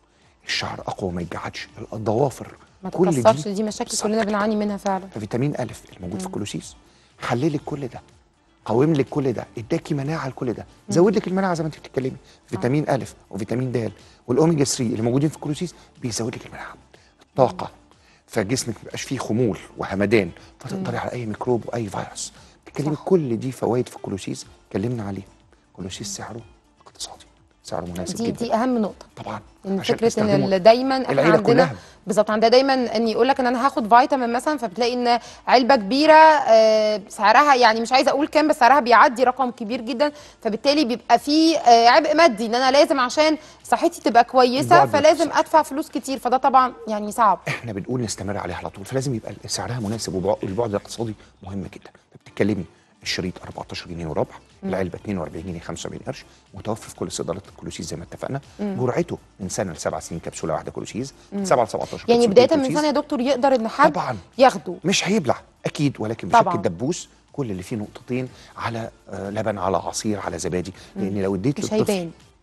الشعر اقوى ما يجعدش الضوافر ما كل دي تكسرش دي مشاكل بالظبط كلنا كده. بنعاني منها فعلا ففيتامين الف الموجود في الكلوسيس حللك كل ده قوم لك كل ده اداكي مناعه لكل ده زود لك المناعه زي ما انت بتتكلمي فيتامين الف وفيتامين د والاوميجا 3 اللي موجودين في الكلوسيس بيزود لك المناعه الطاقه فجسمك ما يبقاش فيه خمول وهمدان فتقدري على اي ميكروب واي فيروس بتتكلمي كل دي فوائد في الكلوسيس اتكلمنا عليه الكلوسيس سعره اقتصادي سعره مناسب دي جدا دي اهم نقطه طبعا ان عشان فكره ان تستخدمه. ال- دايما احنا العيلة عندنا كلها. بالظبط عندنا دايما ان يقول لك ان انا هاخد فيتامين مثلا فبتلاقي ان علبه كبيره آه، سعرها يعني مش عايزه اقول كام بس سعرها بيعدي رقم كبير جدا فبالتالي بيبقى في آه، عبء مادي ان انا لازم عشان صحتي تبقى كويسه البعد فلازم الاقتصادي. ادفع فلوس كتير فده طبعا يعني صعب احنا بنقول نستمر عليها على طول فلازم يبقى سعرها مناسب والبعد الاقتصادي مهم جدا بتتكلمي الشريط 14 جنيه وربع العلبه 42 جنيه 75 قرش متوفر في كل صيدلات الكلوسيس زي ما اتفقنا جرعته من سنه لسبع سنين كبسوله واحده كلوسيس من 7 ل 17 يعني كبسولتين بدايه من كلوسيس. سنه يا دكتور يقدر ان حد طبعاً. ياخده مش هيبلع اكيد ولكن طبعاً. بشكل دبوس كل اللي فيه نقطتين على آه، لبن على عصير على زبادي لان لو اديت مش للطفل هيبان.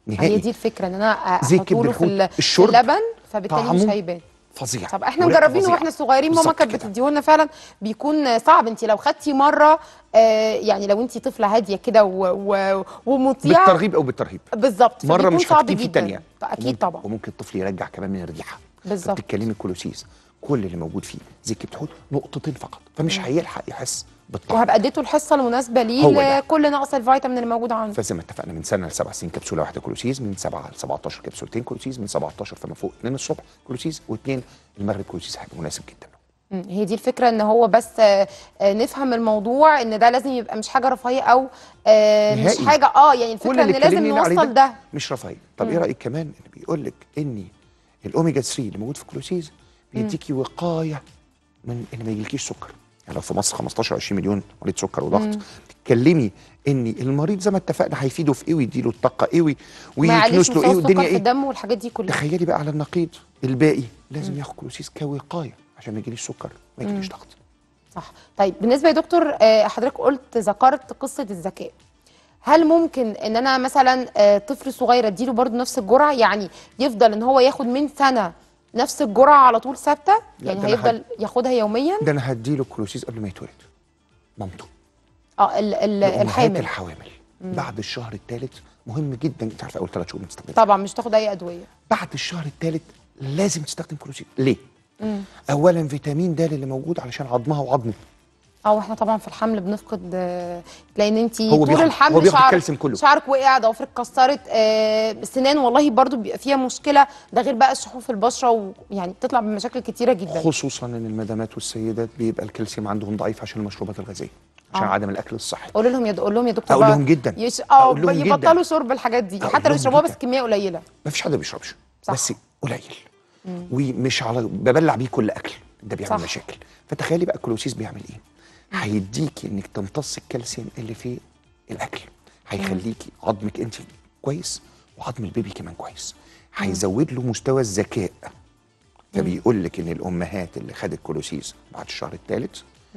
نهائي هي دي الفكره ان انا زي احطه كبد له في, الحوت. ال- في الشرب اللبن فبالتالي مش طعمه هيبان فظيع طب احنا وريحته مجربينه فظيعة. واحنا صغيرين ماما بالظبط كانت كده. بتديهولنا فعلا بيكون صعب انت لو خدتي مره آه يعني لو انت طفله هاديه كده و- و- ومطيعه بالترغيب او بالترهيب بالظبط مره فبيكون مش صعب هتكتفي جدا الثانيه اكيد طبعا وممكن الطفل يرجع كمان من الريحه بالظبط. بتتكلمي كلوسيس كل اللي موجود فيه زي كبد حوت نقطتين فقط فمش هيلحق يحس بالطعم وهبقى اديته الحصه المناسبه ليه هو ده. لكل نقص الفيتامين اللي موجود عنده فزي ما اتفقنا من سنه لسبع سنين كبسوله واحده كلوسيز من 7 ل 17 كبسولتين كلوسيز من 17 فما فوق 2 الصبح كلوسيز و2 المغرب كلوسيز هيبقى مناسب جدا مم. هي دي الفكره ان هو بس آه، آه، نفهم الموضوع ان ده لازم يبقى مش حاجه رفاهيه او آه، مش نهائي. حاجه اه يعني كل الفكره اللي ان لازم اتكلمنا عليه نوصل ده مش رفاهيه طب ايه رايك كمان ان بيقول لك ان الاوميجا 3 اللي موجود في كلوسيز بيديكي وقايه من ان ما يجيلكيش سكر يعني لو في مصر 15 20 مليون مريض سكر وضغط تتكلمي ان المريض زي ما اتفقنا هيفيده في ايه ويديله الطاقه ايه وي- ما يعليش ويكنس له مستوى ايه السكر والدنيا في ايه الدم والحاجات دي كلها تخيلي بقى على النقيض الباقي لازم ياخد كلوسيس كوقايه عشان ما يجيليش سكر ما يجيليش ضغط صح طيب بالنسبه يا دكتور آه، حضرتك قلت ذكرت قصه الذكاء هل ممكن ان انا مثلا آه، طفل صغير اديله برضو نفس الجرعه يعني يفضل ان هو ياخد من سنه نفس الجرعه على طول ثابته لا، يعني ده أنا هيفضل ياخدها يوميا ده انا هديله كلوسيس قبل ما يتولد مامته اه ال- ال- لأمهات الحامل الحوامل بعد الشهر الثالث مهم جدا انت عارفه اول ثلاث شهور بتستخدم طبعا مش تاخد اي ادويه بعد الشهر الثالث لازم تستخدم كلوسيس ليه؟ اولا فيتامين د اللي موجود علشان عظمها وعظمه اه واحنا طبعا في الحمل بنفقد آه، لان انت هو طول بياخد- الحمل هو بياخد شعر الكالسيوم كله. شعرك وقع ضوافرك اتكسرت آه سنان والله برضو بيبقى فيها مشكله ده غير بقى الشحوف البشره ويعني بتطلع بمشاكل كتيره جدا خصوصا ان المدامات والسيدات بيبقى الكالسيوم عندهم ضعيف عشان المشروبات الغازيه عشان آه. عدم الاكل الصحي قول لهم يا قول لهم يا دكتور أقول بقى لهم جدا. يش... اه أقول لهم جدا. يبطلوا شرب الحاجات دي أقول حتى لو لهم يشربوها جدا. بس كميه قليله ما فيش حد بيشربش صح. بس قليل ومش على ببلع بيه كل اكل ده بيعمل صح. مشاكل فتخيلي بقى الكلوسيس بيعمل ايه هيديكي انك تمتص الكالسيوم اللي في الاكل هيخليكي عظمك انت كويس وعظم البيبي كمان كويس هيزود له مستوى الذكاء فبيقول لك ان الامهات اللي خدت كلوسيس بعد الشهر الثالث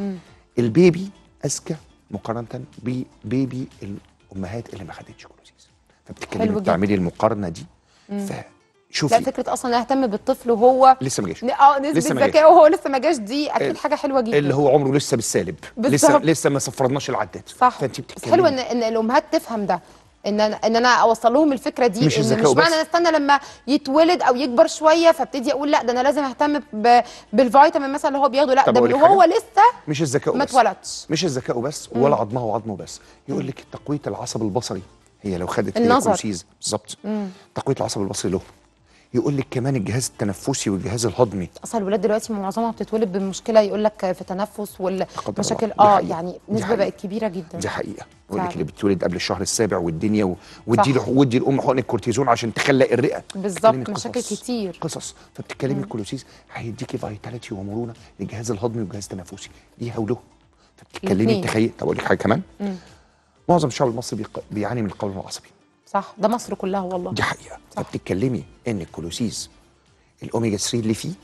البيبي اذكى مقارنه ببيبي الامهات اللي ما خدتش كلوسيس حلو فبتتكلمي جدا. بتعملي المقارنه دي لا فشوفي فكره اصلا اهتم بالطفل وهو لسه ما جاش ن- اه لسه نسبه ما جاش. ذكائه وهو لسه ما جاش دي اكيد ال- حاجه حلوه جدا اللي هو عمره لسه بالسالب لسه بالظبط. لسه ما صفرناش العداد صح فانت بس بتتكلمي حلو ان ان الامهات تفهم ده ان انا ان انا اوصل لهم الفكره دي مش ان الذكاء مش معنى وبس. انا استنى لما يتولد او يكبر شويه فابتدي اقول لا ده انا لازم اهتم ب- بالفيتامين مثلا اللي هو بياخده لا طب ده أقول من لك هو لسه مش الذكاء ما بس اتولدش مش الذكاء بس ولا عظمها وعظمه بس يقول لك تقويه العصب البصري هي لو خدت هي النظر. كلوسيز بالظبط تقويه العصب البصري له يقول لك كمان الجهاز التنفسي والجهاز الهضمي اصلا الولاد دلوقتي معظمها بتتولد بمشكله يقول لك في التنفس قدر والمشاكل الله. دي اه حقيقة. يعني دي نسبه حقيقة. بقت كبيره جدا دي حقيقه يقول لك فعلا. اللي بتولد قبل الشهر السابع والدنيا و- وادي صح. له ودي الام حقن الكورتيزون عشان تخلق الرئه بالظبط، بتتكلمي مشاكل قصص. كتير. قصص فبتتكلمي الكلوسيس هيديكي فيتاليتي ومرونه للجهاز الهضمي والجهاز التنفسي ليها وله فبتتكلمي الاتنين. تخيل طب اقول لك حاجه كمان معظم الشعب المصري بيق- بيعاني من القولون العصبي صح ده مصر كلها والله دي حقيقه صح. فبتتكلمي ان الكلوسيس الاوميجا 3 اللي فيه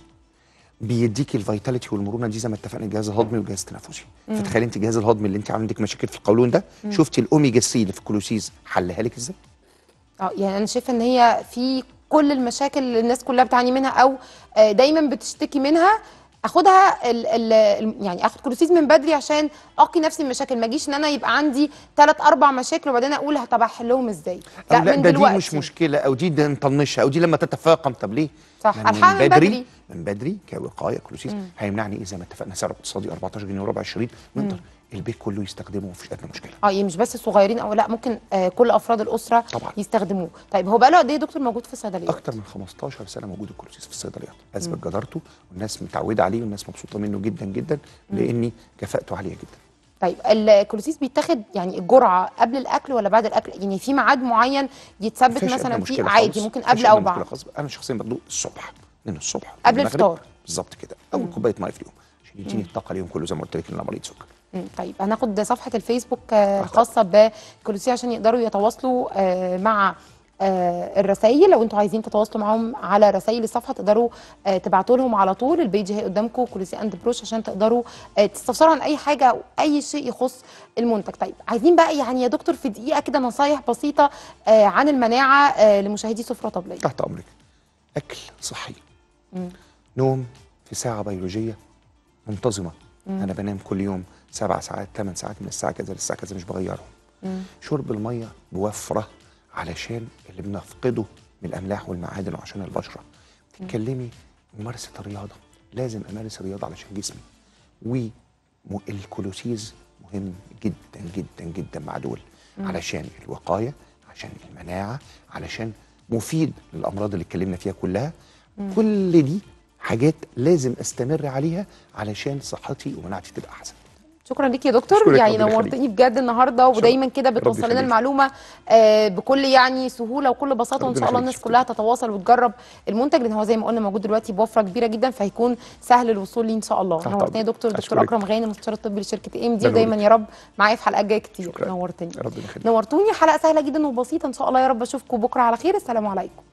بيديكي الفيتاليتي والمرونه دي زي ما اتفقنا الجهاز الهضمي والجهاز التنفسي فتخيلي انت الجهاز الهضمي اللي انت عندك مشاكل في القولون ده شفتي الاوميجا 3 اللي في الكلوسيس حلها لك ازاي اه يعني انا شايفه ان هي في كل المشاكل اللي الناس كلها بتعاني منها او آه، دايما بتشتكي منها اخدها ال ال ال- يعني اخد كلوسيز من بدري عشان اقي نفسي من المشاكل ما اجيش ان انا يبقى عندي ثلاث اربع مشاكل وبعدين اقول طب احلهم ازاي لا, لا من ده دلوقتي دي مش مشكله او دي ده نطنشها او دي لما تتفاقم طب ليه صح، لأن ألحقها من بدري. من بدري كوقايه كلوسيس هيمنعني ايه زي ما اتفقنا سعر اقتصادي 14 جنيه وربع الشريط نقدر البيت كله يستخدمه مفيش ادنى مشكله اه يعني مش بس الصغيرين او لا ممكن آه كل افراد الاسره طبعاً. يستخدموه طيب هو بقى له قد ايه يا دكتور موجود في الصيدليات اكتر من 15 سنه موجود الكلوسيس في الصيدليات اثبت جدارته والناس متعوده عليه والناس مبسوطه منه جدا جدا لاني كفاءته عاليه جدا طيب الكلوسيس بيتاخد يعني الجرعه قبل الاكل ولا بعد الاكل يعني في ميعاد معين يتثبت مفيش مثلا أدنى فيه مشكلة عادي خالص. ممكن مفيش قبل او أدنى مشكلة بعد خالص. انا شخصيا بدوق الصبح من الصبح قبل المغرب. الفطار. بالظبط كده اول كوبايه ميه في اليوم عشان يديني الطاقه اليوم كله زي ما قلت لك ان انا مريض سكر مم، طيب هناخد صفحه الفيسبوك آه، الخاصه بكلوسيس عشان يقدروا يتواصلوا آه، مع آه الرسائل لو انتوا عايزين تتواصلوا معاهم على رسائل الصفحه تقدروا آه تبعتوا لهم على طول البيج هي قدامكم كوليسي اند بروش عشان تقدروا آه تستفسروا عن اي حاجه او اي شيء يخص المنتج طيب عايزين بقى يعني يا دكتور في دقيقه كده نصايح بسيطه آه عن المناعه آه لمشاهدي سفره طبليه تحت امرك اكل صحي نوم في ساعه بيولوجيه منتظمه انا بنام كل يوم سبع ساعات ثمان ساعات من الساعه كذا للساعه كذا مش بغيرهم شرب الميه بوفره علشان اللي بنفقده من الاملاح والمعادن وعشان البشره تتكلمي ممارسه الرياضه لازم امارس الرياضه علشان جسمي والكولوسيز مهم جدا جدا جدا مع دول علشان الوقايه عشان المناعه علشان مفيد للامراض اللي اتكلمنا فيها كلها كل دي حاجات لازم استمر عليها علشان صحتي ومناعتي تبقى احسن شكرا ليك يا دكتور أشكرك، يعني ربنا نورتني يخليك. بجد النهارده ودايما كده ربنا بتوصل لنا يخليك. المعلومه آه بكل يعني سهوله وكل بساطه وان ربنا شاء الله يخليك، الناس شكرا. كلها تتواصل وتجرب المنتج لان هو زي ما قلنا موجود دلوقتي بوفره كبيره جدا فهيكون سهل الوصول ليه ان شاء الله تحت نورتني يا أمرك. دكتور دكتور أشكرك. اكرم غانم مستشار الطبي لشركه ام دي ده ودايما نورك. يا رب معايا في حلقات جايه كتير شكرا. نورتني ربنا يخليك نورتوني حلقه سهله جدا وبسيطه ان شاء الله يا رب اشوفكم بكره على خير السلام عليكم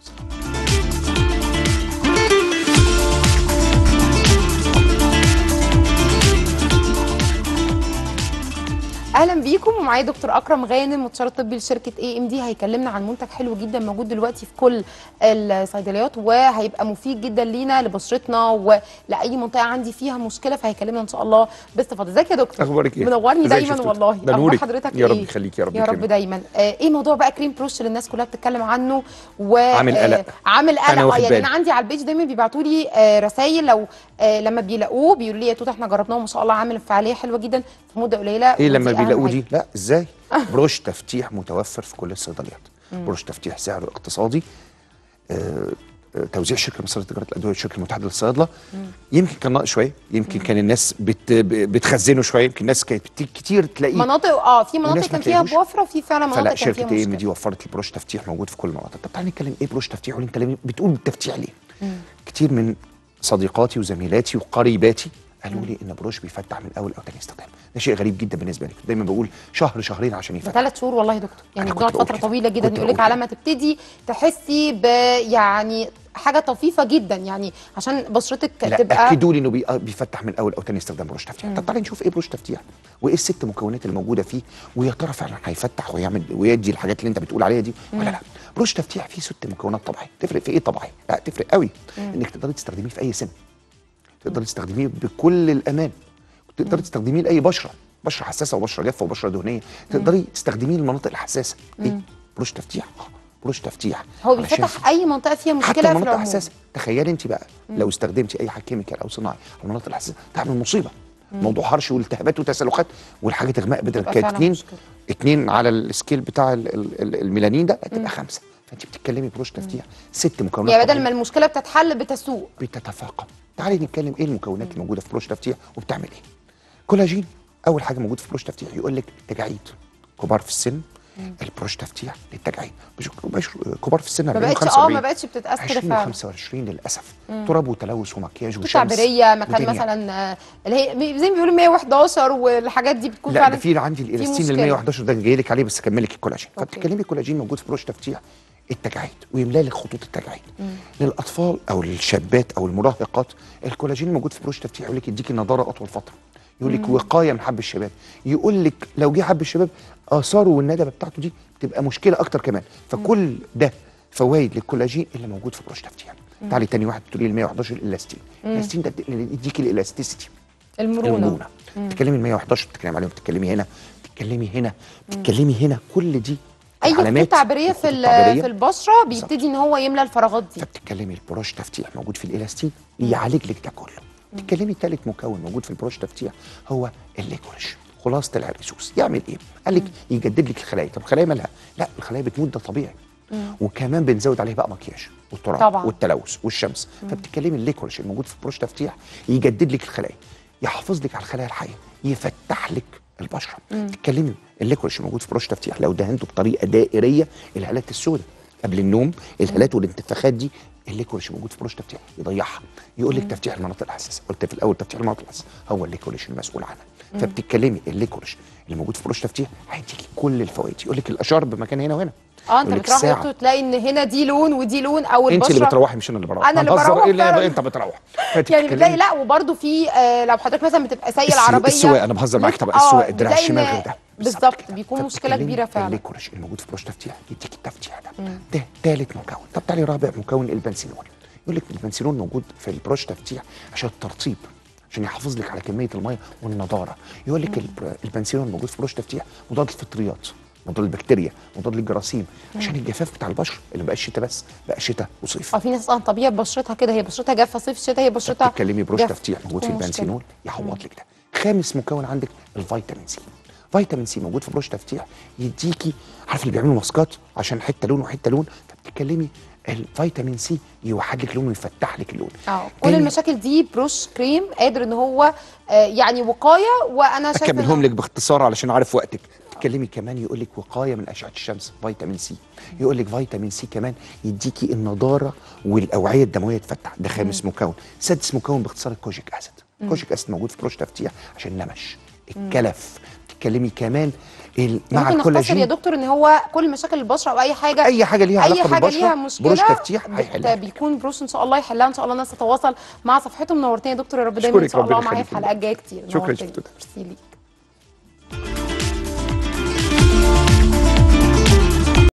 اهلا بيكم ومعايا دكتور اكرم غانم مستشار الطبي لشركه اي ام دي هيكلمنا عن منتج حلو جدا موجود دلوقتي في كل الصيدليات وهيبقى مفيد جدا لينا لبشرتنا ولاي منطقه عندي فيها مشكله فهيكلمنا ان شاء الله باستفاضه ازيك يا دكتور اخبارك ايه منورني ازيك دايما شفتك؟ والله ده اخبار نورك. حضرتك يا رب ايه يخليك يا رب يا رب يكرمك. دايما آه ايه موضوع بقى كريم بروش اللي الناس كلها بتتكلم عنه و عامل قلق. آه عامل أنا قلق آه واخد يعني بالي. انا عندي على البيج دايما بيبعتوا لي آه رسائل لو آه لما بيلاقوه بيقولوا لي يا توت احنا جربناه ما شاء الله عامل فعاليه حلوه جدا في مده قليله ايه لما ودي أهم بيلاقوا حاجة. دي لا ازاي بروش تفتيح متوفر في كل الصيدليات بروش تفتيح سعره اقتصادي آه، آه، توزيع شركه مصريه لتجاره الادويه والشركه المتحده للصيادله يمكن كان ناقص شويه يمكن كان الناس بت ب- بتخزنه شويه يمكن الناس كانت بت- كتير تلاقيه مناطق اه في مناطق والناس ما كان فيها تلاقيهوش. بوفره وفي فعلا مناطق فلا كان فيها شركه اي ام مشكله دي وفرت البروش تفتيح موجود في كل المناطق طب تعالى نتكلم ايه بروش تفتيح وليه نتكلم بتقول بالتفتيح ليه كتير من صديقاتي وزميلاتي وقريباتي قالوا لي ان بروش بيفتح من اول او تاني استخدام ده شيء غريب جدا بالنسبه لي كنت دايما بقول شهر شهرين عشان ده يفتح ثلاث شهور والله يا دكتور يعني أنا بنقعد كنت أقول فتره كده. طويله جدا كنت يقول لك أقول على كده. ما تبتدي تحسي ب يعني حاجه طفيفه جدا يعني عشان بشرتك لا تبقى اكدوا لي انه بي- آه بيفتح من اول او تاني استخدام بروش تفتيح طب تعالى نشوف ايه بروش تفتيح وايه الست مكونات الموجوده فيه ويا ترى فعلا هيفتح ويعمل ويدي الحاجات اللي انت بتقول عليها دي ولا لا بروش تفتيح فيه ست مكونات طبيعيه تفرق في ايه طبيعي لا تفرق قوي انك تقدري تستخدميه في اي سن تقدري تستخدميه بكل الامان تقدري تستخدميه لاي بشره بشره حساسه وبشره جافه وبشره دهنيه تقدري تستخدميه للمناطق الحساسه ايه بروش تفتيح آه، بروش تفتيح هو علشان بيفتح اي منطقه فيها حتى مشكله في المناطق العموم الحساسه تخيلي انت بقى لو استخدمتي اي حاجه كيميكال او صناعي على المناطق الحساسه تعمل مصيبه موضوع هرش والتهابات وتسلخات والحاجه تغمق بدل تبقى كانت فعلا اتنين مشكلة. اتنين على السكيل بتاع ال- ال- ال- الميلانين ده تبقى خمسه فانت بتتكلمي بروش تفتيح ست مكونات يعني بدل طبيعية ما المشكله بتتحل بتسوء بتتفاقم تعالي نتكلم ايه المكونات الموجوده في بروش تفتيح وبتعمل ايه كولاجين اول حاجه موجود في بروش تفتيح يقول لك تجاعيد كبار في السن البروش تفتيح للتجاعيد مش مش كبار في السن ما 40 بقتش اه 45 ما بقتش بتتاثر 20 فعلا و25 للاسف تراب وتلوث ومكياج وشمس تعبيريه مكان ودنيا. مثلا آه، اللي هي زي ما بيقولوا 111 والحاجات دي بتكون لا فعلا ده في عندي الالاستين ال مشكلة. 111 ده جاي لك عليه بس اكمل لك الكولاجين أوكي. فبتتكلمي الكولاجين موجود في بروش تفتيح التجاعيد ويملا لك خطوط التجاعيد للاطفال او الشابات او المراهقات الكولاجين موجود في بروش تفتيح يقول لك يديكي نضاره اطول فتره يقول لك وقايه من حب الشباب يقول لك لو جه حب الشباب اثاره والندبه بتاعته دي بتبقى مشكله اكتر كمان فكل ده فوائد للكولاجين اللي موجود في بروش تفتيح تعالي تاني واحد تقولي ال 111 الالاستين الالاستين ده اللي يديكي الالاستيسيتي المرونه المرونه بتتكلمي ال 111 بتتكلمي عليهم بتتكلمي هنا بتتكلمي هنا بتتكلمي هنا كل دي اي خطوط علامات تعبيريه الخطوط في ال- التعبيرية. في البشره بيبتدي ان هو يملى الفراغات دي فبتتكلمي البروش تفتيح موجود في الالاستين يعالج لك ده كله بتتكلمي ثالث مكون موجود في البروش تفتيح هو الليكوريش خلاصه العرقسوس يعمل ايه؟ قال لك يجدد لك الخلايا طب الخلايا مالها؟ لا الخلايا بتموت ده طبيعي وكمان بنزود عليه بقى مكياج والتراب طبعاً. والتلوث والشمس فبتتكلمي الليكوريش الموجود في البروش تفتيح يجدد لك الخلايا يحافظ لك على الخلايا الحيه يفتح لك البشره تتكلمي الليكوريش الموجود في بروش تفتيح لو دهنته بطريقه دائريه الهالات السوداء قبل النوم الهالات والانتفاخات دي الليكوريش موجود في بروش تفتيح يضيعها يقول لك تفتيح المناطق الحساسه قلت في الاول تفتيح المناطق الحساسه هو الليكوريش المسؤول عنها فبتتكلمي الليكوريش اللي موجود في بروش تفتيح هيديكي كل الفوائد يقول لك الاشار بمكان هنا وهنا اه انت يقول لك بتروح يا ساعة. دكتور تلاقي ان هنا دي لون ودي لون او انت اللي البشره بتروحي مش انا اللي بروح أنا اللي بهزر، بروح ايه اللي فعلاً. انت بتروح فأنت يعني بتتكلمي بتلاقي لا وبرده في آه لو حضرتك مثلا بتبقى سايق السي- العربيه السواق، أنا بهزر معاك طبعا، آه، السواق، الدراع بتلاقي الشمال إن- غير ده. بالظبط كده. بيكون طب مشكله بتتكلمي كبيره فعلا الليكوريش الموجود في بروش تفتيح يديك التفتيح ده ده ثالث مكون طب تعالي رابع مكون البنسينول يقول لك البنسينول موجود في البروش تفتيح عشان الترطيب عشان يحافظ لك على كميه الميه والنضاره يقول لك الب- البنسينول موجود في بروش تفتيح مضاد للفطريات مضاد للبكتيريا مضاد للجراثيم عشان الجفاف بتاع البشره اللي ما بقاش شتاء بس بقى شتاء وصيف اه في ناس اصلا طبيعه بشرتها كده هي بشرتها جافه صيف شتاء هي بشرتها بتتكلمي بروش جافة. تفتيح موجود في بتكون مشكلة. البنسينول يعوض لك ده خامس مكون عندك الفيتامين سي فيتامين سي موجود في بروش تفتيح يديكي عارف اللي بيعملوا ماسكات عشان حته لون وحته لون فبتتكلمي الفيتامين سي يوحد لك لون ويفتح لك اللون اه كل تاني المشاكل دي بروش كريم قادر ان هو آه يعني وقايه وانا شايفه اكملهم إن- لك باختصار علشان عارف وقتك تتكلمي كمان يقول لك وقايه من اشعه الشمس فيتامين سي يقول لك فيتامين سي كمان يديكي النضاره والاوعيه الدمويه تفتح ده خامس مكون سادس مكون باختصار الكوجيك اسيد الكوجيك اسيد موجود في بروش تفتيح عشان النمش الكلف تتكلمي كمان ال- مع ممكن نختصر يا الكولاجين دكتور ان هو كل مشاكل البشره او اي حاجه اي حاجه ليها اي علاقه حاجه بالبشره ليها مشكله بروش تفتيح بت- هيحلها بيكون بروش ان شاء الله يحلها ان شاء الله الناس تتواصل مع صفحته منورتين يا دكتور يا رب دايما ان أشكرك، شاء الله ربنا معايا يخليك في حلقات جايه كتير شكراً، نورتني. شكراً. ميرسي ليك